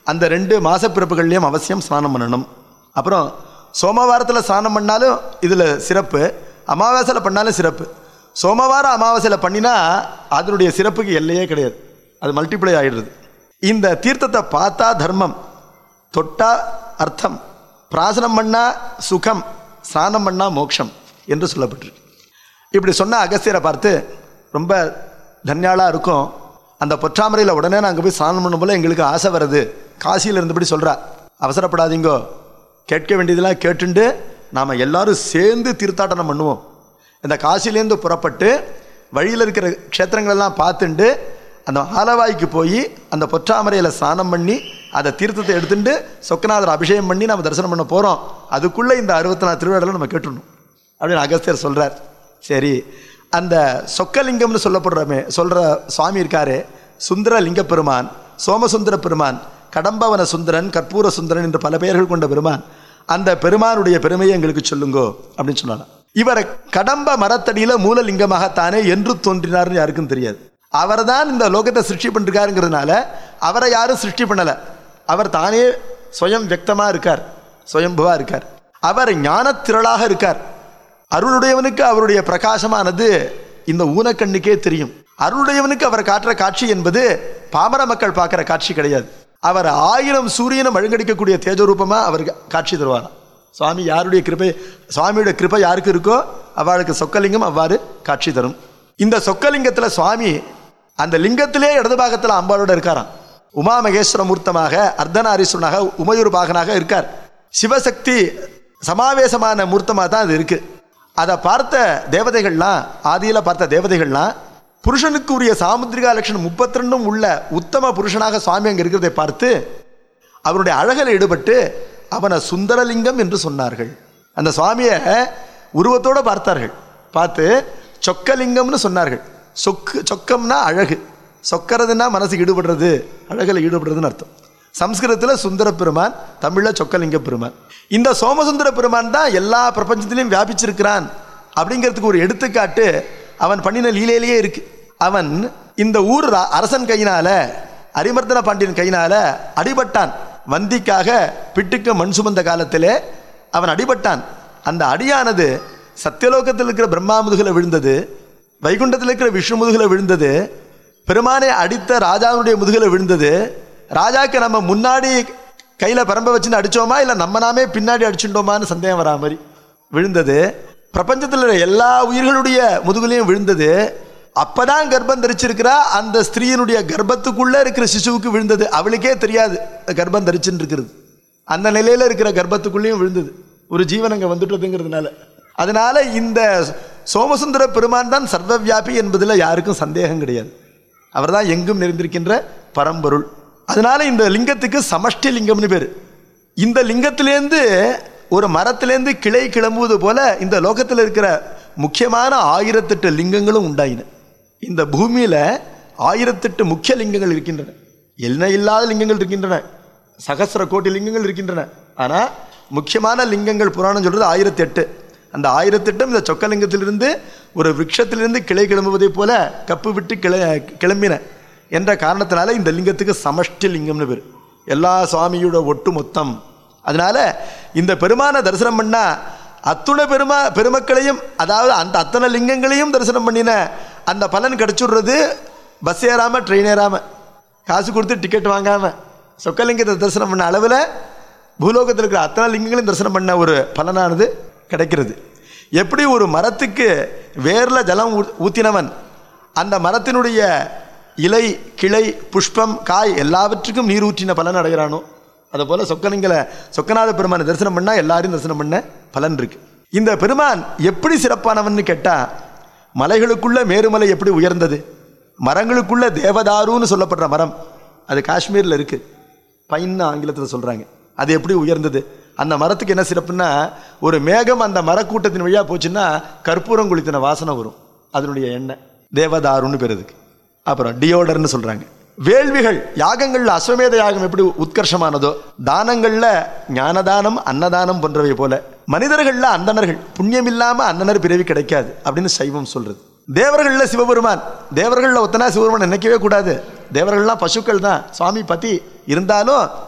அந்த ரெண்டு மாசப்பிறப்புகள்லையும் அவசியம் ஸ்நானம் பண்ணணும் அப்புறம் சோமவாரத்தில் ஸ்நானம் பண்ணாலும் இதில் சிறப்பு அமாவாசையில் பண்ணாலும் சிறப்பு சோமவாரம் அமாவாசையில் பண்ணினா அதனுடைய சிறப்புக்கு எல்லையே கிடையாது அது மல்டிப்ளை ஆகிடுறது இந்த தீர்த்தத்தை பார்த்தா தர்மம் தொட்டா அர்த்தம் பிராசனம் பண்ணா சுகம் ஸ்நானம் பண்ணா மோட்சம் என்று சொல்லப்பட்டிருக்கு இப்படி சொன்ன அகஸ்தியரை பார்த்து ரொம்ப தன்யாளாக இருக்கும் அந்த பொற்றாமரையில் உடனே நாங்கள் போய் ஸ்நானம் பண்ணும் போல எங்களுக்கு ஆசை வருது காசியில் இருந்தபடி சொல்கிறா அவசரப்படாதீங்கோ கேட்க வேண்டியதெல்லாம் கேட்டுண்டு நாம் எல்லாரும் சேர்ந்து தீர்த்தாட்டனம் பண்ணுவோம் இந்த காசிலேருந்து புறப்பட்டு வழியில் இருக்கிற க்ஷேத்திரங்களெல்லாம் பார்த்துண்டு அந்த ஆலவாய்க்கு போய் அந்த பொற்றாமரையில் ஸ்நானம் பண்ணி அதை தீர்த்தத்தை எடுத்துட்டு சொக்கநாதர் அபிஷேகம் பண்ணி நம்ம தரிசனம் பண்ண போகிறோம் அதுக்குள்ளே இந்த அறுபத்தி நாலு திருவிழாவில் நம்ம கேட்டுடணும் அப்படின்னு அகஸ்தியர் சொல்கிறார் சரி அந்த சொக்கலிங்கம்னு சொல்லப்படுறமே சொல்கிற சுவாமி இருக்காரு சுந்தர லிங்க பெருமான் சோமசுந்தர பெருமான் கடம்பவன சுந்தரன் கற்பூர சுந்தரன் என்று பல பெயர்கள் கொண்ட பெருமான் அந்த பெருமானுடைய பெருமையை எங்களுக்கு சொல்லுங்கோ அப்படின்னு சொன்னாங்க இவர் கடம்ப மரத்தடியில் மூலலிங்கமாகத்தானே என்று தோன்றினார்னு யாருக்கும் தெரியாது அவர் தான் இந்த லோகத்தை சிருஷ்டி பண்ணிருக்காருங்கிறதுனால அவரை யாரும் சிருஷ்டி பண்ணலை அவர் தானே சுயம் வியக்தமாக இருக்கார் சுயம்புவா இருக்கார் அவர் ஞானத்திரளாக இருக்கார் அருளுடையவனுக்கு அவருடைய பிரகாசமானது இந்த ஊனக்கண்ணுக்கே தெரியும் அருளுடையவனுக்கு அவர் காட்டுற காட்சி என்பது பாமர மக்கள் பார்க்குற காட்சி கிடையாது அவர் ஆயிரம் சூரியனும் அழுங்கடிக்கக்கூடிய தேஜரூபமா அவர் காட்சி தருவாராம் சுவாமி யாருடைய கிருபை சுவாமியுடைய கிருபை யாருக்கு இருக்கோ அவளுக்கு சொக்கலிங்கம் அவ்வாறு காட்சி தரும் இந்த சொக்கலிங்கத்துல சுவாமி அந்த லிங்கத்திலே இடது பாகத்தில் அம்பாளோட இருக்காராம் உமா மகேஸ்வர மூர்த்தமாக அர்த்தநாரீஸ்வரனாக உமையூர் பாகனாக இருக்கார் சிவசக்தி சமாவேசமான மூர்த்தமாக தான் அது இருக்கு அதை பார்த்த தேவதைகள்லாம் ஆதியில் பார்த்த தேவதைகள்லாம் புருஷனுக்கு உரிய சாமுத்திரிகா லட்சணம் முப்பத்தி ரெண்டும் உள்ள உத்தம புருஷனாக சுவாமி அங்கே இருக்கிறதை பார்த்து அவருடைய அழகில் ஈடுபட்டு அவனை சுந்தரலிங்கம் என்று சொன்னார்கள் அந்த சுவாமியை உருவத்தோடு பார்த்தார்கள் பார்த்து சொக்கலிங்கம்னு சொன்னார்கள் சொக்கு சொக்கம்னா அழகு சொக்கறதுன்னா மனசுக்கு ஈடுபடுறது அழகில் ஈடுபடுறதுன்னு அர்த்தம் சம்ஸ்கிருதத்தில் சுந்தர பெருமான் தமிழில் சொக்கலிங்க பெருமான் இந்த சோமசுந்தர பெருமான் தான் எல்லா பிரபஞ்சத்திலையும் வியாபிச்சிருக்கிறான் அப்படிங்கிறதுக்கு ஒரு எடுத்துக்காட்டு அவன் பண்ணின லீலையிலேயே இருக்கு அவன் இந்த ஊர் ர- அரசன் கையினால அரிமர்தன பாண்டியன் கையினால அடிபட்டான் வந்திக்காக பிட்டுக்கு மண் சுமந்த காலத்திலே அவன் அடிபட்டான் அந்த அடியானது சத்தியலோகத்தில் இருக்கிற பிரம்மா முதுகில விழுந்தது வைகுண்டத்தில் இருக்கிற விஷ்ணு முதுகில விழுந்தது பெருமானை அடித்த ராஜாவுடைய முதுகில விழுந்தது ராஜாக்கு நம்ம முன்னாடி கையில பரம்ப வச்சுன்னு அடிச்சோமா இல்லை நம்ம நாமே பின்னாடி அடிச்சுட்டோமான்னு சந்தேகம் வரா மாதிரி விழுந்தது பிரபஞ்சத்தில் இருக்கிற எல்லா உயிர்களுடைய முதுகுலையும் விழுந்தது அப்பதான் கர்ப்பம் தரிச்சிருக்கிறா அந்த ஸ்திரீயினுடைய கர்ப்பத்துக்குள்ள இருக்கிற சிசுவுக்கு விழுந்தது அவளுக்கே தெரியாது கர்ப்பம் தரிச்சுன்னு இருக்கிறது அந்த நிலையில இருக்கிற கர்ப்பத்துக்குள்ளேயும் விழுந்தது ஒரு ஜீவன் அங்க வந்துட்டதுங்கிறதுனால அதனால இந்த சோமசுந்தர பெருமான் தான் சர்வவியாபி என்பதில் யாருக்கும் சந்தேகம் கிடையாது அவர்தான் எங்கும் நிறைந்திருக்கின்ற பரம்பொருள் அதனால இந்த லிங்கத்துக்கு சமஷ்டி லிங்கம்னு பேர் இந்த லிங்கத்திலேருந்து ஒரு மரத்திலேருந்து கிளை கிளம்புவது போல இந்த லோகத்தில் இருக்கிற முக்கியமான ஆயிரத்தெட்டு லிங்கங்களும் உண்டாயின இந்த பூமியில ஆயிரத்தெட்டு முக்கிய லிங்கங்கள் இருக்கின்றன என்ன இல்லாத லிங்கங்கள் இருக்கின்றன சகஸ்ர கோடி லிங்கங்கள் இருக்கின்றன ஆனா முக்கியமான லிங்கங்கள் புராணம் சொல்றது ஆயிரத்தி எட்டு அந்த ஆயிரத்தெட்டும் இந்த சொக்கலிங்கத்திலிருந்து ஒரு விருட்சத்திலிருந்து கிளை கிளம்புவதைப் போல கப்பு விட்டு கிளை கிளம்பின என்ற காரணத்தினால இந்த லிங்கத்துக்கு சமஷ்டி லிங்கம்னு பேர் எல்லா சுவாமியோட ஒட்டு மொத்தம் அதனால இந்த பெருமான தரிசனம் பண்ணா அத்துணை பெருமா பெருமக்களையும் அதாவது அந்த அத்தனை லிங்கங்களையும் தரிசனம் பண்ணின அந்த பலன் கிடைச்சுடுறது பஸ் ஏறாம ட்ரெயின் ஏறாம காசு கொடுத்து டிக்கெட் வாங்காம சொக்கலிங்கத்தை தரிசனம் பண்ண அளவில் பூலோகத்தில் இருக்கிற அத்தனை லிங்கங்களையும் தரிசனம் பண்ண ஒரு பலனானது கிடைக்கிறது எப்படி ஒரு மரத்துக்கு வேரில் ஜலம் ஊ- ஊத்தினவன் அந்த மரத்தினுடைய இலை கிளை புஷ்பம் காய் எல்லாவற்றுக்கும் நீர் ஊற்றின பலன் அடைகிறானோ அதை போல சொக்கலிங்கல சொக்கநாத பெருமானை தரிசனம் பண்ணா எல்லாரையும் தரிசனம் பண்ண பலன் இருக்கு இந்த பெருமான் எப்படி சிறப்பானவன்னு கேட்டா மலைகளுக்குள்ள மேருமலை எப்படி உயர்ந்தது மரங்களுக்குள்ள தேவதாருன்னு சொல்லப்படுற மரம் அது காஷ்மீர்ல இருக்கு பைன்னு ஆங்கிலத்தில் சொல்றாங்க அது எப்படி உயர்ந்தது அந்த மரத்துக்கு என்ன சிறப்புன்னா ஒரு மேகம் அந்த மரக்கூட்டத்தின் வழியா போச்சுன்னா கற்பூரம் குளித்தின வாசனை வரும் அதனுடைய எண்ணெய் தேவதாருன்னு பேர் அதுக்கு அப்புறம் டியோடர்னு சொல்றாங்க வேள்விகள் யாகங்கள்ல அஸ்வமேத யாகம் எப்படி உத்கர்ஷமானதோ தானங்கள்ல ஞானதானம் அன்னதானம் போன்றவை போல மனிதர்கள்ல அந்தணர்கள் புண்ணியம் இல்லாம அந்தணர் பிறவி கிடைக்காது அப்படின்னு சைவம் சொல்றது தேவர்கள்ல சிவபெருமான் தேவர்கள்ல ஒத்தனா சிவபெருமான் நினைக்கவே கூடாது தேவர்கள்லாம் பசுக்கள் தான் சுவாமி பதி இருந்தாலும்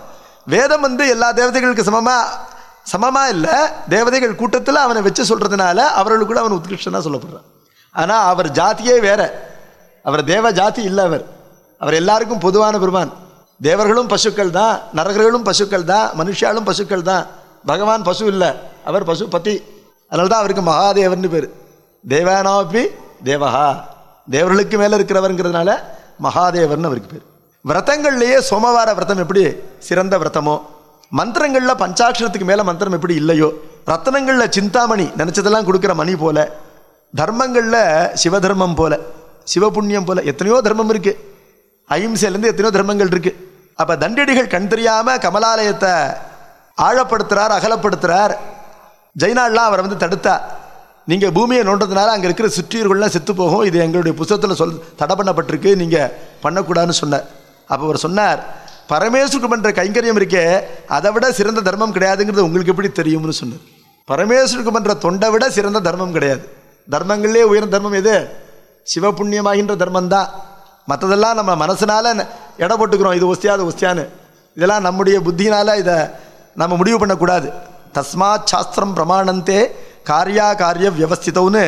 வேதம் வந்து எல்லா தேவதைகளுக்கு சமமா சமமா இல்லை தேவதைகள் கூட்டத்தில் அவனை வச்சு சொல்றதுனால அவர்களுக்கு கூட அவன் உத்கிருஷ்டனா சொல்லப்படுறான் ஆனால் அவர் ஜாதியே வேற அவர் தேவ ஜாதி இல்லை அவர் அவர் எல்லாருக்கும் பொதுவான பெருமான் தேவர்களும் பசுக்கள் தான் நரகர்களும் பசுக்கள் தான் மனுஷாலும் பசுக்கள் தான் பகவான் பசு இல்லை அவர் பசு பதி அதனால தான் அவருக்கு மகாதேவர்னு பேர் தேவானாப்பி தேவஹா தேவர்களுக்கு மேலே இருக்கிறவருங்கிறதுனால மகாதேவர்னு அவருக்கு பேர் விரதங்கள்லேயே சோமவார விரதம் எப்படி சிறந்த விரதமோ மந்திரங்களில் பஞ்சாட்சரத்துக்கு மேலே மந்திரம் எப்படி இல்லையோ ரத்தனங்களில் சிந்தாமணி நினச்சதெல்லாம் கொடுக்குற மணி போல தர்மங்களில் சிவதர்மம் போல சிவபுண்ணியம் போல எத்தனையோ தர்மம் இருக்கு அஹிம்சையிலேருந்து எத்தனையோ தர்மங்கள் இருக்கு அப்போ தண்டடிகள் கண் தெரியாமல் கமலாலயத்தை ஆழப்படுத்துறார் அகலப்படுத்துறார் ஜெய்னாள்லாம் அவரை வந்து தடுத்தா நீங்கள் பூமியை நோண்டதுனால அங்கே இருக்கிற சுற்றியர்கள்லாம் செத்து போகும் இது எங்களுடைய புத்தகத்தில் சொல் தடை பண்ணப்பட்டிருக்கு நீங்கள் பண்ணக்கூடாதுன்னு சொன்னார் அப்போ அவர் சொன்னார் பரமேஸ்வருக்கு பண்ணுற கைங்கரியம் இருக்கே அதை விட சிறந்த தர்மம் கிடையாதுங்கிறது உங்களுக்கு எப்படி தெரியும்னு சொன்னார் பரமேஸ்வருக்கு பண்ணுற தொண்டை விட சிறந்த தர்மம் கிடையாது தர்மங்களே உயர்ந்த தர்மம் எது சிவபுண்ணியமாகின்ற தர்மம் தான் மற்றதெல்லாம் நம்ம மனசுனால எடை போட்டுக்கிறோம் இது ஒஸ்தியா அது ஒஸ்தியான்னு இதெல்லாம் நம்முடைய புத்தியினால இதை நம்ம முடிவு பண்ணக்கூடாது தஸ்மாத் சாஸ்திரம் பிரமாணந்தே காரியா காரிய வியவஸ்திதவுன்னு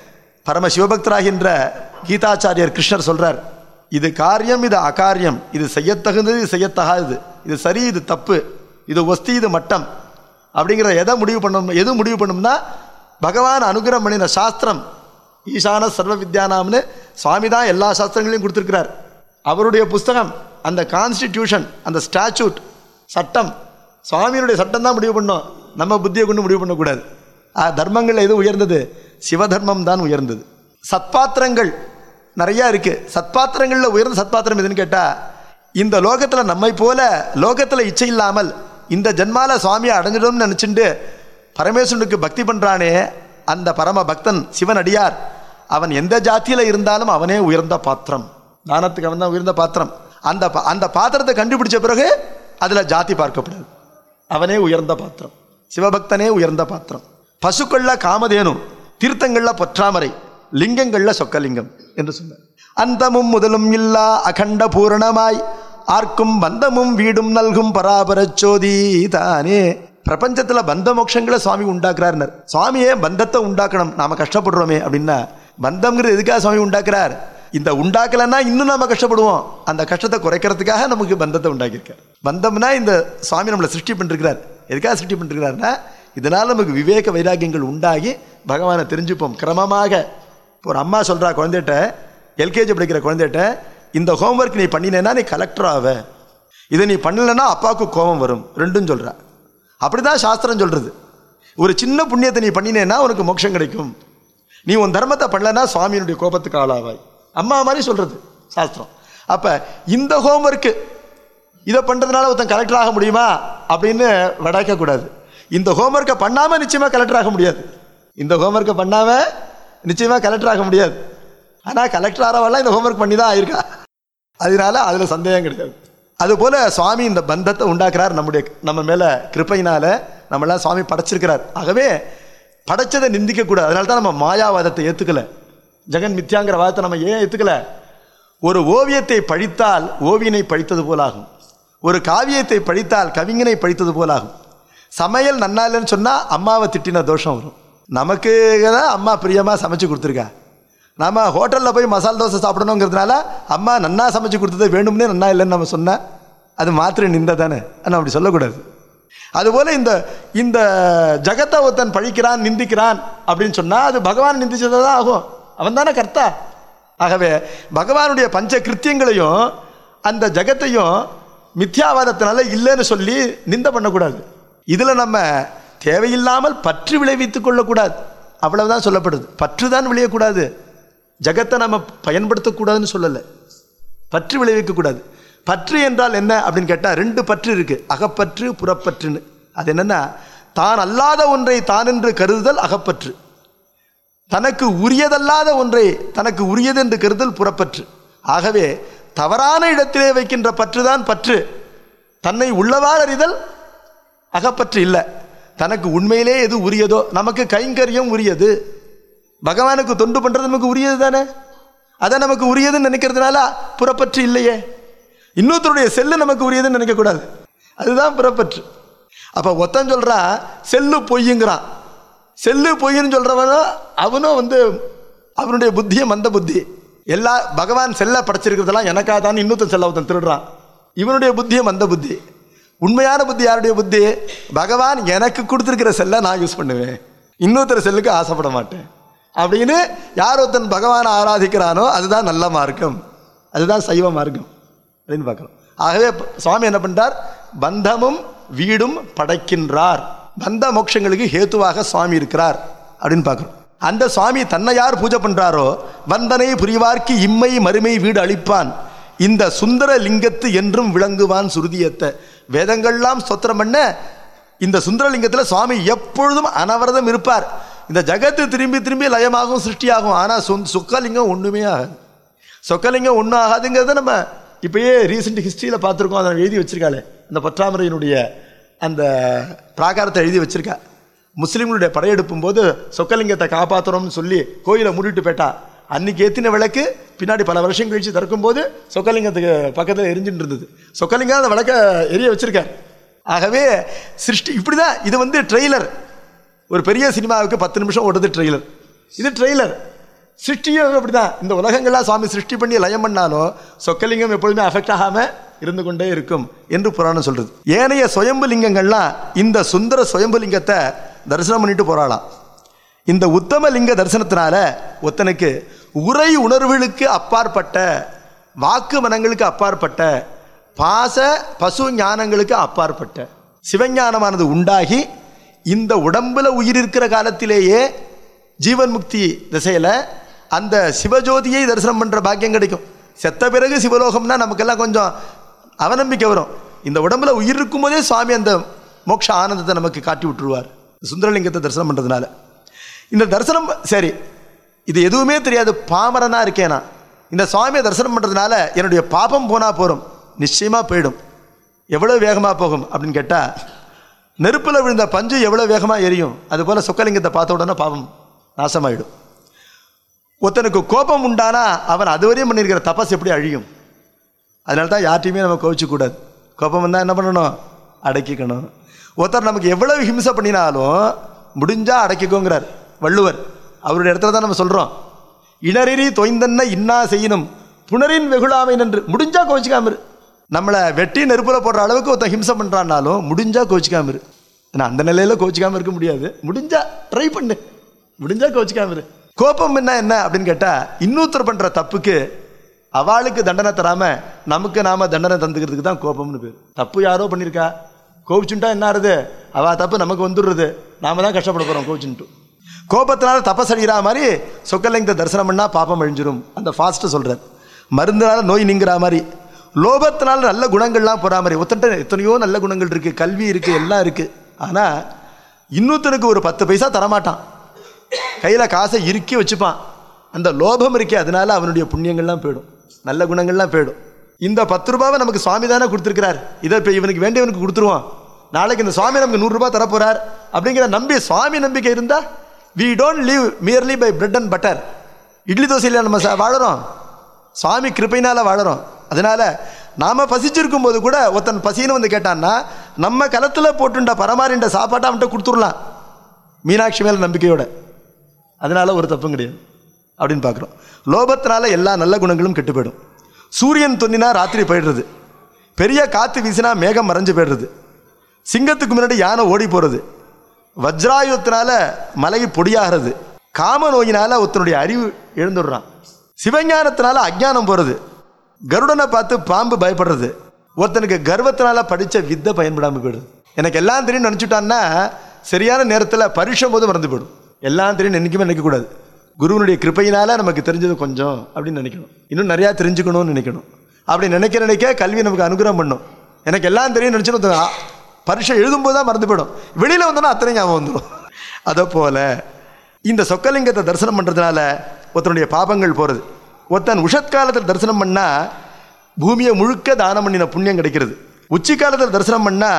பரம சிவபக்தராகின்ற கீதாச்சாரியர் கிருஷ்ணர் சொல்றார் இது காரியம் இது அகாரியம் இது செய்யத்தகுந்தது இது செய்யத்தகாதது இது சரி இது தப்பு இது ஒஸ்தி இது மட்டம் அப்படிங்கிற எதை முடிவு பண்ணணும் எது முடிவு பண்ணும்னா பகவான் அனுகிரகம் பண்ணின சாஸ்திரம் ஈசான சர்வ வித்யானாம்னு சுவாமி தான் எல்லா சாஸ்திரங்களையும் கொடுத்துருக்கிறார் அவருடைய புஸ்தகம் அந்த கான்ஸ்டிடியூஷன் அந்த ஸ்டாச்சூட் சட்டம் சுவாமியினுடைய சட்டம் தான் முடிவு பண்ணோம் நம்ம புத்தியை கொண்டு முடிவு பண்ணக்கூடாது ஆ, தர்மங்கள் எது உயர்ந்தது சிவதர்மம் தான் உயர்ந்தது சத்பாத்திரங்கள் நிறையா இருக்கு சத்பாத்திரங்களில் உயர்ந்த சத்பாத்திரம் எதுன்னு கேட்டால் இந்த லோகத்தில் நம்மை போல லோகத்தில் இச்சை இல்லாமல் இந்த ஜென்மால சுவாமியை அடைஞ்சிடும்னு நினச்சிண்டு பரமேஸ்வரனுக்கு பக்தி பண்ணுறானே அந்த பரம பக்தன் சிவன் அடியார் அவன் எந்த ஜாத்தியில் இருந்தாலும் அவனே உயர்ந்த பாத்திரம் தானத்துக்கு அவன் தான் உயர்ந்த பாத்திரம் அந்த பா- அந்த பாத்திரத்தை கண்டுபிடிச்ச பிறகு அதில் ஜாதி பார்க்கப்படாது அவனே உயர்ந்த பாத்திரம் சிவபக்தனே உயர்ந்த பாத்திரம் பசுக்கள்ல காமதேனு தீர்த்தங்கள்ல பொற்றாமரை லிங்கங்கள்ல சொக்கலிங்கம் என்று சொன்னார் அந்தமும் முதலும் இல்லா அகண்ட பூரணமாய் ஆர்க்கும் பந்தமும் வீடும் நல்கும் பராபரச்சோதி தானே பிரபஞ்சத்துல பந்த மோட்சங்களை சுவாமி உண்டாக்குறாருனர் சுவாமியே பந்தத்தை உண்டாக்கணும் நாம கஷ்டப்படுறோமே அப்படின்னா பந்தம்ங்கிறது எதுக்காக சுவாமி உண்டாக்குறார் இந்த உண்டாக்கலைன்னா இன்னும் நாம கஷ்டப்படுவோம் அந்த கஷ்டத்தை குறைக்கிறதுக்காக நமக்கு பந்தத்தை உண்டாக்கியிருக்கார் பந்தம்னா இந்த சுவாமி நம்மளை சிருஷ்டி பண்ணிருக்கிறார் எதுக்காக சிருஷ்டி பண்ணிருக்கிறாருன்னா இதனால நமக்கு விவேக வைராக்கியங்கள் உண்டாகி பகவானை தெரிஞ்சுப்போம் கிரமமாக இப்போ ஒரு அம்மா சொல்றா குழந்தைகிட்ட எல்கேஜி படிக்கிற குழந்தைகிட்ட இந்த ஹோம்ஒர்க் நீ பண்ணினேன்னா நீ கலெக்டர் ஆவ இதை நீ பண்ணலைன்னா அப்பாவுக்கு கோபம் வரும் ரெண்டும் சொல்றா அப்படிதான் சாஸ்திரம் சொல்றது ஒரு சின்ன புண்ணியத்தை நீ பண்ணினேன்னா உனக்கு மோட்சம் கிடைக்கும் நீ உன் தர்மத்தை பண்ணலன்னா சுவாமியினுடைய கோபத்துக்கு ஆளாவாய் அம்மா மாதிரி சொல்றது சாஸ்திரம் அப்ப இந்த ஹோம்ஒர்க்கு இதை பண்றதுனால ஒருத்தன் கலெக்டர் ஆக முடியுமா அப்படின்னு விடாக்க கூடாது இந்த ஹோம்ஒர்க்கை பண்ணாம நிச்சயமா கலெக்டர் ஆக முடியாது இந்த ஹோம்ஒர்க்கை பண்ணாம நிச்சயமா கலெக்டர் ஆக முடியாது ஆனா கலெக்டர் ஆகிறவெல்லாம் இந்த ஹோம்ஒர்க் பண்ணி தான் ஆயிருக்கா அதனால அதுல சந்தேகம் கிடையாது அதுபோல சுவாமி இந்த பந்தத்தை உண்டாக்குறார் நம்முடைய நம்ம மேல கிருப்பையினால நம்மளாம் சுவாமி படைச்சிருக்கிறார் ஆகவே படைச்சதை நிந்திக்க கூடாது அதனால தான் நம்ம மாயாவாதத்தை ஏத்துக்கல ஜெகன் மித்யாங்கிற வாதத்தை நம்ம ஏன் ஏத்துக்கல ஒரு ஓவியத்தை பழித்தால் ஓவியனை பழித்தது போலாகும் ஒரு காவியத்தை பழித்தால் கவிஞனை பழித்தது போலாகும் சமையல் நன்னா இல்லைன்னு சொன்னால் அம்மாவை திட்டின தோஷம் வரும் நமக்கு தான் அம்மா பிரியமாக சமைச்சு கொடுத்துருக்கா நம்ம ஹோட்டலில் போய் மசால் தோசை சாப்பிடணுங்கிறதுனால அம்மா நன்னா சமைச்சு கொடுத்தது வேணும்னே நன்னா இல்லைன்னு நம்ம சொன்னா அது மாத்திரை நிந்த தானே நம்ம அப்படி சொல்லக்கூடாது அதுபோல இந்த இந்த ஜகத்தை ஒருத்தன் பழிக்கிறான் நிந்திக்கிறான் அப்படின்னு சொன்னா அது பகவான் நிந்திச்சதா தான் ஆகும் அவன் தானே கர்த்தா ஆகவே பகவானுடைய பஞ்ச கிருத்தியங்களையும் அந்த ஜகத்தையும் மித்யாவாதத்தினால இல்லைன்னு சொல்லி நிந்த பண்ணக்கூடாது இதுல நம்ம தேவையில்லாமல் பற்று விளைவித்துக் கொள்ளக்கூடாது அவ்வளவுதான் சொல்லப்படுது பற்று தான் விளையக்கூடாது ஜகத்தை நம்ம பயன்படுத்தக்கூடாதுன்னு சொல்லலை பற்று விளைவிக்க கூடாது பற்று என்றால் என்ன அப்படின்னு கேட்டால் ரெண்டு பற்று இருக்கு அகப்பற்று புறப்பற்றுன்னு அது என்னன்னா தான் அல்லாத ஒன்றை தான் என்று கருதுதல் அகப்பற்று தனக்கு உரியதல்லாத ஒன்றை தனக்கு உரியது என்று கருதல் புறப்பற்று ஆகவே தவறான இடத்திலே வைக்கின்ற பற்றுதான் பற்று தன்னை உள்ளவாறு அறிதல் அகப்பற்று இல்லை தனக்கு உண்மையிலே எது உரியதோ நமக்கு கைங்கரியம் உரியது பகவானுக்கு தொண்டு பண்றது நமக்கு உரியது தானே அதை நமக்கு உரியதுன்னு நினைக்கிறதுனால புறப்பற்று இல்லையே இன்னொருத்தருடைய செல்லு நமக்கு உரியதுன்னு நினைக்கக்கூடாது அதுதான் பிறப்பற்று அப்போ ஒத்தன் சொல்கிறான் செல்லு பொய்யுங்கிறான் செல்லு பொய்ன்னு சொல்கிறவனும் அவனும் வந்து அவனுடைய புத்தியை மந்த புத்தி எல்லா பகவான் செல்ல படைச்சிருக்கிறதெல்லாம் எனக்காக தான் இன்னொருத்தன் செல்ல ஒருத்தன் திருடுறான் இவனுடைய புத்தியை மந்த புத்தி உண்மையான புத்தி யாருடைய புத்தி பகவான் எனக்கு கொடுத்துருக்கிற செல்லை நான் யூஸ் பண்ணுவேன் இன்னொருத்தர் செல்லுக்கு ஆசைப்பட மாட்டேன் அப்படின்னு யார் ஒருத்தன் பகவானை ஆராதிக்கிறானோ அதுதான் நல்ல மார்க்கம் அதுதான் சைவ மார்க்கம் அப்படின்னு பார்க்குறோம் ஆகவே ப- சுவாமி என்ன பண்றார் பந்தமும் வீடும் படைக்கின்றார் பந்த மோட்சங்களுக்கு ஹேத்துவாக சுவாமி இருக்கிறார் அப்படின்னு பார்க்குறோம் அந்த சுவாமி தன்னை யார் பூஜை பண்றாரோ வந்தனை புரிவார்க்கு இம்மை மறுமை வீடு அளிப்பான் இந்த சுந்தர லிங்கத்து என்றும் விளங்குவான் சுருதியத்தை வேதங்கள்லாம் ஸ்தோத்திரம் பண்ண இந்த சுந்தரலிங்கத்தில் சுவாமி எப்பொழுதும் அனவரதம் இருப்பார் இந்த ஜகத்து திரும்பி திரும்பி லயமாகும் சிருஷ்டியாகும் ஆனால் சு சுக்கலிங்கம் ஒன்றுமே ஆகாது சொக்கலிங்கம் ஒன்றும் ஆகாதுங்கிறத நம்ம இப்பயே ரீசெண்ட் ஹிஸ்ட்ரியில் பார்த்துருக்கோம் அதை எழுதி வச்சிருக்காளே அந்த பற்றாமரையினுடைய அந்த பிராகாரத்தை எழுதி வச்சிருக்கா முஸ்லீம்களுடைய படையெடுப்பும் போது சொக்கலிங்கத்தை காப்பாற்றுறோம்னு சொல்லி கோயிலை மூடிட்டு போயிட்டா அன்னைக்கு ஏற்றின விளக்கு பின்னாடி பல வருஷம் கழிச்சு திறக்கும்போது சொக்கலிங்கத்துக்கு பக்கத்தில் எரிஞ்சுட்டு இருந்தது சொக்கலிங்கம் அந்த விளக்க எரிய வச்சிருக்கார் ஆகவே சிருஷ்டி இப்படி தான் இது வந்து ட்ரெய்லர் ஒரு பெரிய சினிமாவுக்கு பத்து நிமிஷம் ஓடுது ட்ரெய்லர் இது ட்ரெய்லர் சிருஷ்டியும் அப்படிதான் இந்த உலகங்கள்லாம் சுவாமி சிருஷ்டி பண்ணி லயம் பண்ணாலும் சொக்கலிங்கம் எப்பொழுதுமே அஃபெக்ட் ஆகாம இருந்து கொண்டே இருக்கும் என்று புராணம் சொல்றது ஏனைய சுயம்பு லிங்கங்கள்லாம் இந்த சுந்தர சுயம்பு லிங்கத்தை தரிசனம் பண்ணிட்டு போறாளாம் இந்த உத்தம லிங்க தரிசனத்தினால ஒத்தனுக்கு உரை உணர்வுகளுக்கு அப்பாற்பட்ட வாக்கு மனங்களுக்கு அப்பாற்பட்ட பாச பசு ஞானங்களுக்கு அப்பாற்பட்ட சிவஞானமானது உண்டாகி இந்த உடம்புல உயிர் இருக்கிற காலத்திலேயே ஜீவன் முக்தி திசையில அந்த சிவஜோதியை தரிசனம் பண்ற பாக்கியம் கிடைக்கும் செத்த பிறகு சிவலோகம்னா நமக்கெல்லாம் கொஞ்சம் அவநம்பிக்கை வரும் இந்த உடம்புல உயிர் இருக்கும்போதே சுவாமி அந்த மோட்ச ஆனந்தத்தை நமக்கு காட்டி விட்டுருவார் சுந்தரலிங்கத்தை தரிசனம் பண்றதுனால இந்த தரிசனம் சரி இது எதுவுமே தெரியாது பாமரனா இருக்கேன் நான் இந்த சுவாமியை தரிசனம் பண்றதுனால என்னுடைய பாபம் போனா போறோம் நிச்சயமா போயிடும் எவ்வளவு வேகமா போகும் அப்படின்னு கேட்டா நெருப்புல விழுந்த பஞ்சு எவ்வளவு வேகமா எரியும் அதுபோல சொக்கலிங்கத்தை பார்த்த உடனே பாவம் நாசமாயிடும் ஒருத்தனுக்கு கோபம் உண்டானா அவன் அதுவரையும் பண்ணியிருக்கிற தபஸ் எப்படி அழியும் அதனால தான் யார்ட்டையுமே நம்ம கோவிச்சு கூடாது கோபம் வந்தால் என்ன பண்ணணும் அடக்கிக்கணும் ஒருத்தர் நமக்கு எவ்வளவு ஹிம்சை பண்ணினாலும் முடிஞ்சா அடக்கிக்கோங்கிறார் வள்ளுவர் அவருடைய இடத்துல தான் நம்ம சொல்கிறோம் இணரிரி தொய்ந்தன்ன இன்னா செய்யணும் புனரின் வெகுளாமை நன்று முடிஞ்சா கோவிச்சுக்காம இரு நம்மளை வெட்டி நெருப்புல போடுற அளவுக்கு ஒருத்தன் ஹிம்சை பண்ணுறான்னாலும் முடிஞ்சா கோவிச்சுக்காம இரு ஏன்னா அந்த நிலையில கோவிச்சுக்காம இருக்க முடியாது முடிஞ்சா ட்ரை பண்ணு முடிஞ்சா கோவிச்சுக்காம இரு கோபம் என்ன என்ன அப்படின்னு கேட்டா இன்னொருத்தர் பண்ற தப்புக்கு அவளுக்கு தண்டனை தராம நமக்கு நாம தண்டனை தந்துக்கிறதுக்கு தான் கோபம்னு பேர் தப்பு யாரோ பண்ணியிருக்கா கோபிச்சுட்டா என்ன ஆறுது அவ தப்பு நமக்கு வந்துடுறது நாம தான் கஷ்டப்பட போறோம் கோபிச்சுட்டு கோபத்தினால தபஸ் அடிக்கிற மாதிரி சொக்கலிங்கத்தை தரிசனம் பண்ணா பாப்பம் அழிஞ்சிரும் அந்த ஃபாஸ்ட்டு சொல்றார் மருந்தினால நோய் நீங்கிற மாதிரி லோபத்தினால நல்ல குணங்கள்லாம் போற மாதிரி ஒத்தன்ட்ட எத்தனையோ நல்ல குணங்கள் இருக்கு கல்வி இருக்கு எல்லாம் இருக்கு ஆனா இன்னொருத்தனுக்கு ஒரு பத்து பைசா தரமாட்டான் கையில் காசை இறுக்கி வச்சுப்பான் அந்த லோபம் இருக்கே அதனால அவனுடைய புண்ணியங்கள்லாம் போயிடும் நல்ல குணங்கள்லாம் போயிடும் இந்த பத்து ரூபாவை நமக்கு சுவாமி தானே கொடுத்துருக்கிறார் இதை இப்போ இவனுக்கு வேண்டியவனுக்கு கொடுத்துருவோம் நாளைக்கு இந்த சுவாமி நமக்கு நூறுரூபா தரப்போறார் அப்படிங்கிற நம்பி சுவாமி நம்பிக்கை இருந்தா we don't live merely by bread and butter idli தோசையில் நம்ம சா- வாழறோம் சுவாமி கிருபையினால வாழறோம் அதனால நாம பசிச்சிருக்கும் போது கூட ஒருத்தன் பசின்னு வந்து கேட்டான்னா நம்ம களத்துல போட்டுண்ட பரமாறிண்ட சாப்பாட்டை அவன்கிட்ட கொடுத்துடலாம் மீனாட்சி மேல நம்பிக்கையோட அதனால ஒரு தப்பும் கிடையாது அப்படின்னு பார்க்குறோம் லோபத்தினால எல்லா நல்ல குணங்களும் கெட்டு போயிடும் சூரியன் தொன்னினா ராத்திரி போயிடுறது பெரிய காற்று வீசினா மேகம் மறைஞ்சு போயிடுறது சிங்கத்துக்கு முன்னாடி யானை ஓடி போகிறது வஜ்ராயுத்தினால மலை பொடியாகிறது காம நோயினால ஒருத்தனுடைய அறிவு எழுந்துடுறான் சிவஞானத்தினால அஜ்ஞானம் போகிறது கருடனை பார்த்து பாம்பு பயப்படுறது ஒருத்தனுக்கு கர்வத்தினால படித்த வித்தை பயன்படாமல் போயிடுது எனக்கு எல்லாம் தெரியும் நினச்சிட்டான்னா சரியான நேரத்தில் பரீட்சை போது மறந்து போயிடும் எல்லாம் தெரியும் நினைக்குமே நினைக்கக்கூடாது குருவனுடைய கிருபையினால நமக்கு தெரிஞ்சது கொஞ்சம் அப்படின்னு நினைக்கணும் இன்னும் நிறையா தெரிஞ்சுக்கணும்னு நினைக்கணும் அப்படி நினைக்க நினைக்க கல்வி நமக்கு அனுகிரகம் பண்ணும் எனக்கு எல்லாம் தெரியும் நினச்சுன்னு பரீட்சை எழுதும்போது தான் மறந்து போயிடும் வெளியில் வந்தோன்னா அத்தனை ஞாபகம் வந்துடும் அதை போல இந்த சொக்கலிங்கத்தை தரிசனம் பண்ணுறதுனால ஒருத்தனுடைய பாபங்கள் போகிறது ஒருத்தன் உஷத்காலத்தில் தரிசனம் பண்ணால் பூமியை முழுக்க தானம் பண்ணின புண்ணியம் கிடைக்கிறது உச்சி காலத்தில் தரிசனம் பண்ணால்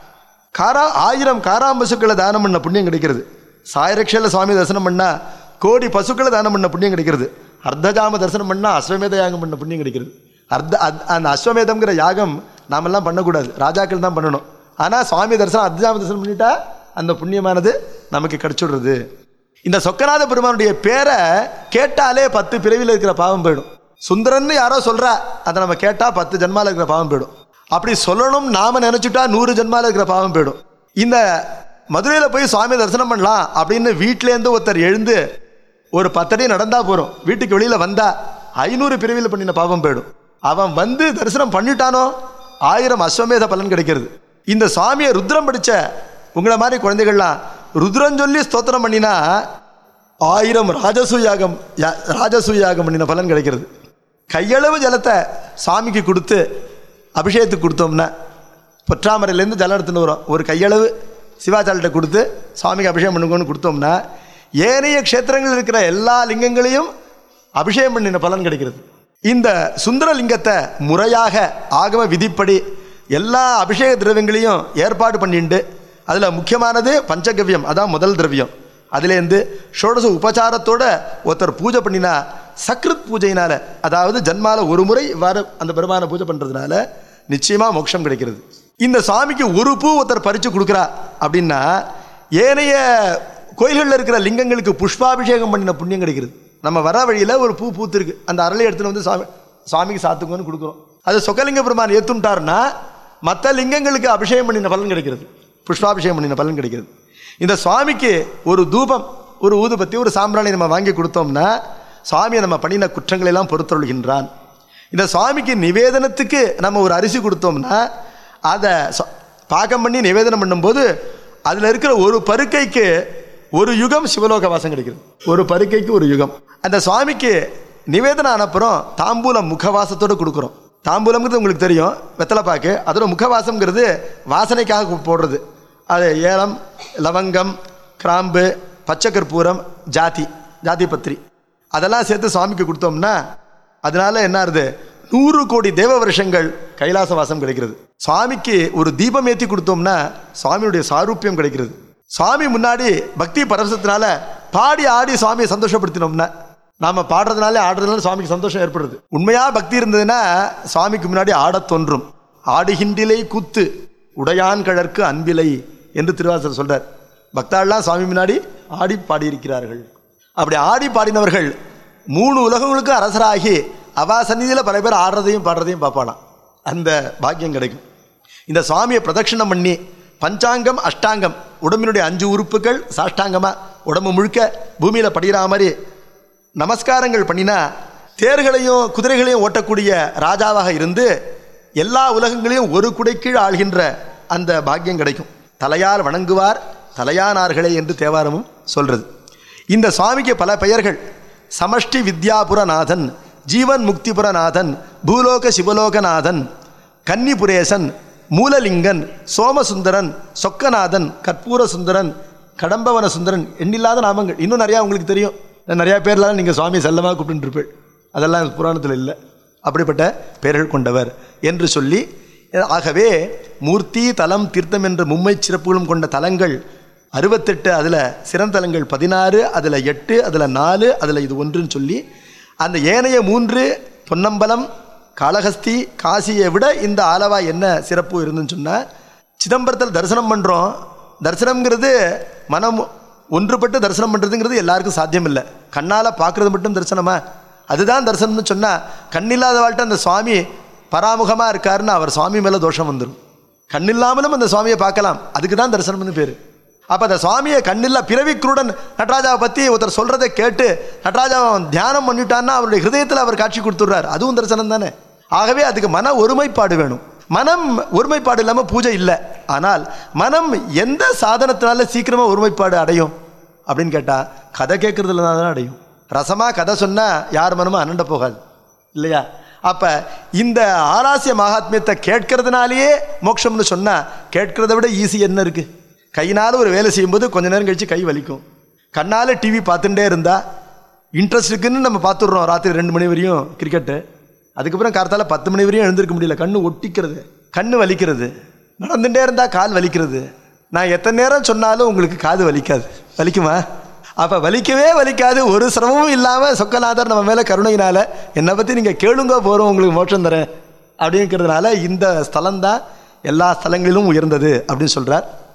காரா ஆயிரம் காராம்பசுக்களை தானம் பண்ண புண்ணியம் கிடைக்கிறது சாயரக்ஷையில் சுவாமி தரிசனம் பண்ணால் கோடி பசுக்களை தானம் பண்ண புண்ணியம் கிடைக்கிறது அர்த்தஜாம தரிசனம் பண்ணால் அஸ்வமேத யாகம் பண்ண புண்ணியம் கிடைக்கிறது அர்த்த அத்- அந்த அஸ்வமேதம்ங்கிற யாகம் நாமெல்லாம் பண்ணக்கூடாது ராஜாக்கள் தான் பண்ணணும் ஆனால் சுவாமி தரிசனம் அர்த்தாம தரிசனம் பண்ணிட்டா அந்த புண்ணியமானது நமக்கு கிடைச்சுடுறது இந்த சொக்கநாத பெருமானுடைய பேரை கேட்டாலே பத்து பிறவியில் இருக்கிற பாவம் போயிடும் சுந்தரன்னு யாரோ சொல்றா அதை நம்ம கேட்டா பத்து ஜென்மால இருக்கிற பாவம் போயிடும் அப்படி சொல்லணும் நாம நினைச்சுட்டா நூறு ஜென்மால இருக்கிற பாவம் போயிடும் இந்த மதுரையில் போய் சுவாமி தரிசனம் பண்ணலாம் அப்படின்னு வீட்டிலேருந்து ஒருத்தர் எழுந்து ஒரு பத்தடி நடந்தா போறோம் வீட்டுக்கு வெளியில வந்தா ஐநூறு பிரிவில் பண்ணின பாவம் போயிடும் அவன் வந்து தரிசனம் பண்ணிட்டானோ ஆயிரம் அஸ்வமேத பலன் கிடைக்கிறது இந்த சுவாமியை ருத்ரம் படிச்ச உங்களை மாதிரி குழந்தைகள்லாம் ருத்ரம் சொல்லி ஸ்தோத்திரம் பண்ணினா ஆயிரம் ராஜசூயாகம் யா- ராஜசூயாகம் பண்ணின பலன் கிடைக்கிறது கையளவு ஜலத்தை சாமிக்கு கொடுத்து அபிஷேகத்துக்கு கொடுத்தோம்னா பொற்றாமரையிலேருந்து ஜலம் எடுத்துன்னு வரோம் ஒரு கையளவு சிவாச்சாரிட்ட கொடுத்து சுவாமிக்கு அபிஷேகம் பண்ணுங்கன்னு கொடுத்தோம்னா ஏனைய க்ஷேத்திரங்கள் இருக்கிற எல்லா லிங்கங்களையும் அபிஷேகம் பண்ணின பலன் கிடைக்கிறது இந்த சுந்தர லிங்கத்தை முறையாக ஆகம விதிப்படி எல்லா அபிஷேக திரவியங்களையும் ஏற்பாடு பண்ணிண்டு அதில் முக்கியமானது பஞ்சகவ்யம் அதான் முதல் திரவியம் அதுலேருந்து ஷோடச உபச்சாரத்தோட ஒருத்தர் பூஜை பண்ணினா சக்ருத் பூஜையினால அதாவது ஜன்மால ஒரு முறை இவ்வாறு அந்த பெருமானை பூஜை பண்ணுறதுனால நிச்சயமாக மோட்சம் கிடைக்கிறது இந்த சாமிக்கு ஒரு பூ ஒருத்தர் பறித்து கொடுக்குறா அப்படின்னா ஏனைய கோயில்களில் இருக்கிற லிங்கங்களுக்கு புஷ்பாபிஷேகம் பண்ணின புண்ணியம் கிடைக்கிறது நம்ம வர வழியில் ஒரு பூ பூத்திருக்கு அந்த அரளி எடுத்துன்னு வந்து சாமி சாமிக்கு சாத்துங்கன்னு கொடுக்குறோம் அது சொக்கலிங்க பெருமான் ஏற்றுட்டாருன்னா மற்ற லிங்கங்களுக்கு அபிஷேகம் பண்ணின பலன் கிடைக்கிறது புஷ்பாபிஷேகம் பண்ணின பலன் கிடைக்கிறது இந்த சுவாமிக்கு ஒரு தூபம் ஒரு ஊதுபத்தி ஒரு சாம்பிராணி நம்ம வாங்கி கொடுத்தோம்னா சுவாமியை நம்ம பண்ணின குற்றங்களை எல்லாம் பொறுத்தொள்கின்றான் இந்த சுவாமிக்கு நிவேதனத்துக்கு நம்ம ஒரு அரிசி கொடுத்தோம்னா அதை சொ- பாகம் பண்ணி நிவேதனம் பண்ணும்போது அதில் இருக்கிற ஒரு பருக்கைக்கு ஒரு யுகம் சிவலோக வாசம் கிடைக்கிறது ஒரு பருக்கைக்கு ஒரு யுகம் அந்த சுவாமிக்கு நிவேதனம் அனுப்புகிறோம் தாம்பூலம் முகவாசத்தோடு கொடுக்குறோம் தாம்பூலம்ங்கிறது உங்களுக்கு தெரியும் வெத்தலைப்பாக்கு அதோட முகவாசம்ங்கிறது வாசனைக்காக போடுறது அது ஏலம் லவங்கம் கிராம்பு பச்சை கற்பூரம் ஜாதி ஜாதி பத்திரி அதெல்லாம் சேர்த்து சுவாமிக்கு கொடுத்தோம்னா அதனால என்ன ஆகுது நூறு கோடி தேவ வருஷங்கள் கைலாச வாசம் கிடைக்கிறது சுவாமிக்கு ஒரு தீபம் ஏற்றி கொடுத்தோம்னா சுவாமியுடைய சாரூபியம் கிடைக்கிறது சுவாமி முன்னாடி பக்தி பரவசத்தினால பாடி ஆடி சுவாமியை சந்தோஷப்படுத்தினோம்னா நாம பாடுறதுனால ஆடுறதுனால சுவாமிக்கு சந்தோஷம் ஏற்படுது உண்மையா பக்தி இருந்ததுன்னா சுவாமிக்கு முன்னாடி ஆடத் தோன்றும் ஆடுகின்றிலை கூத்து உடையான் கழற்கு அன்பிலை என்று திருவாசர் சொல்றார் பக்தாள்லாம் சுவாமி முன்னாடி ஆடி பாடியிருக்கிறார்கள் அப்படி ஆடி பாடினவர்கள் மூணு உலகங்களுக்கு அரசராகி அவா சந்நிதியில் பல பேர் ஆடுறதையும் பாடுறதையும் பார்ப்பாளாம் அந்த பாக்கியம் கிடைக்கும் இந்த சுவாமியை பிரதட்சிணம் பண்ணி பஞ்சாங்கம் அஷ்டாங்கம் உடம்பினுடைய அஞ்சு உறுப்புகள் சாஷ்டாங்கமா உடம்பு முழுக்க பூமியில் படிகிற மாதிரி நமஸ்காரங்கள் பண்ணினா தேர்களையும் குதிரைகளையும் ஓட்டக்கூடிய ராஜாவாக இருந்து எல்லா உலகங்களையும் ஒரு குடைக்கீழ் ஆள்கின்ற அந்த பாக்கியம் கிடைக்கும் தலையால் வணங்குவார் தலையானார்களே என்று தேவாரமும் சொல்றது இந்த சுவாமிக்கு பல பெயர்கள் சமஷ்டி வித்யாபுரநாதன் ஜீவன் முக்திபுரநாதன் பூலோக சிவலோகநாதன் கன்னிபுரேசன் மூலலிங்கன் சோமசுந்தரன் சொக்கநாதன் கற்பூர சுந்தரன் கடம்பவன சுந்தரன் எண்ணில்லாத நாமங்கள் இன்னும் நிறையா உங்களுக்கு தெரியும் நிறையா பேர்லாம் நீங்கள் சுவாமி செல்லமாக கூப்பிட்டுருப்பீள் அதெல்லாம் புராணத்தில் இல்லை அப்படிப்பட்ட பெயர்கள் கொண்டவர் என்று சொல்லி ஆகவே மூர்த்தி தலம் தீர்த்தம் என்ற மும்மை சிறப்புகளும் கொண்ட தலங்கள் அறுபத்தெட்டு அதில் சிறந்தலங்கள் பதினாறு அதில் எட்டு அதில் நாலு அதில் இது ஒன்றுன்னு சொல்லி அந்த ஏனைய மூன்று பொன்னம்பலம் காளஹஸ்தி காசியை விட இந்த ஆலவா என்ன சிறப்பு இருந்துன்னு சொன்னால் சிதம்பரத்தில் தரிசனம் பண்ணுறோம் தரிசனம்ங்கிறது மனம் ஒன்றுபட்டு தரிசனம் பண்ணுறதுங்கிறது எல்லாருக்கும் சாத்தியம் இல்லை கண்ணால் பார்க்குறது மட்டும் தரிசனமா அதுதான் தரிசனம்னு சொன்னால் கண்ணில்லாத வாழ்க்கை அந்த சுவாமி பராமுகமாக இருக்காருன்னு அவர் சுவாமி மேலே தோஷம் வந்துடும் கண்ணில்லாமலும் அந்த சுவாமியை பார்க்கலாம் அதுக்கு தான் தரிசனம்னு பேர் அப்போ அந்த சுவாமியை கண்ணில்லா பிறவி குருடன் நடராஜாவை பற்றி ஒருத்தர் சொல்கிறதை கேட்டு நடராஜாவை அவன் தியானம் பண்ணிட்டான்னா அவருடைய ஹிருதயத்தில் அவர் காட்சி கொடுத்துட்றார் அதுவும் தரிசனம் தானே ஆகவே அதுக்கு மன ஒருமைப்பாடு வேணும் மனம் ஒருமைப்பாடு இல்லாமல் பூஜை இல்லை ஆனால் மனம் எந்த சாதனத்தினால சீக்கிரமாக ஒருமைப்பாடு அடையும் அப்படின்னு கேட்டால் கதை கேட்குறதுல தான் அடையும் ரசமாக கதை சொன்னால் யார் மனமும் அனண்ட போகாது இல்லையா அப்போ இந்த ஆராசிய மகாத்மியத்தை கேட்கறதுனாலேயே மோட்சம்னு சொன்னால் கேட்கறத விட ஈஸி என்ன இருக்குது கையினால் ஒரு வேலை செய்யும்போது கொஞ்ச நேரம் கழித்து கை வலிக்கும் கண்ணால் டிவி பார்த்துட்டே இருந்தால் இன்ட்ரெஸ்ட் இருக்குன்னு நம்ம பார்த்துடுறோம் ராத்திரி ரெண்டு மணி வரையும் கிரிக்கெட்டு அதுக்கப்புறம் கார்த்தால பத்து மணி வரையும் எழுந்திருக்க முடியல கண்ணு ஒட்டிக்கிறது கண்ணு வலிக்கிறது நடந்துட்டே இருந்தால் கால் வலிக்கிறது நான் எத்தனை நேரம் சொன்னாலும் உங்களுக்கு காது வலிக்காது வலிக்குமா அப்போ வலிக்கவே வலிக்காது ஒரு சிரமமும் இல்லாமல் சொக்கநாதர் நம்ம மேலே கருணையினால என்னை பற்றி நீங்கள் கேளுங்க போகிறோம் உங்களுக்கு மோட்சம் தரேன் அப்படிங்கிறதுனால இந்த ஸ்தலம்தான் எல்லா ஸ்தலங்களிலும் உயர்ந்தது அப்படின்னு சொல்கிறார்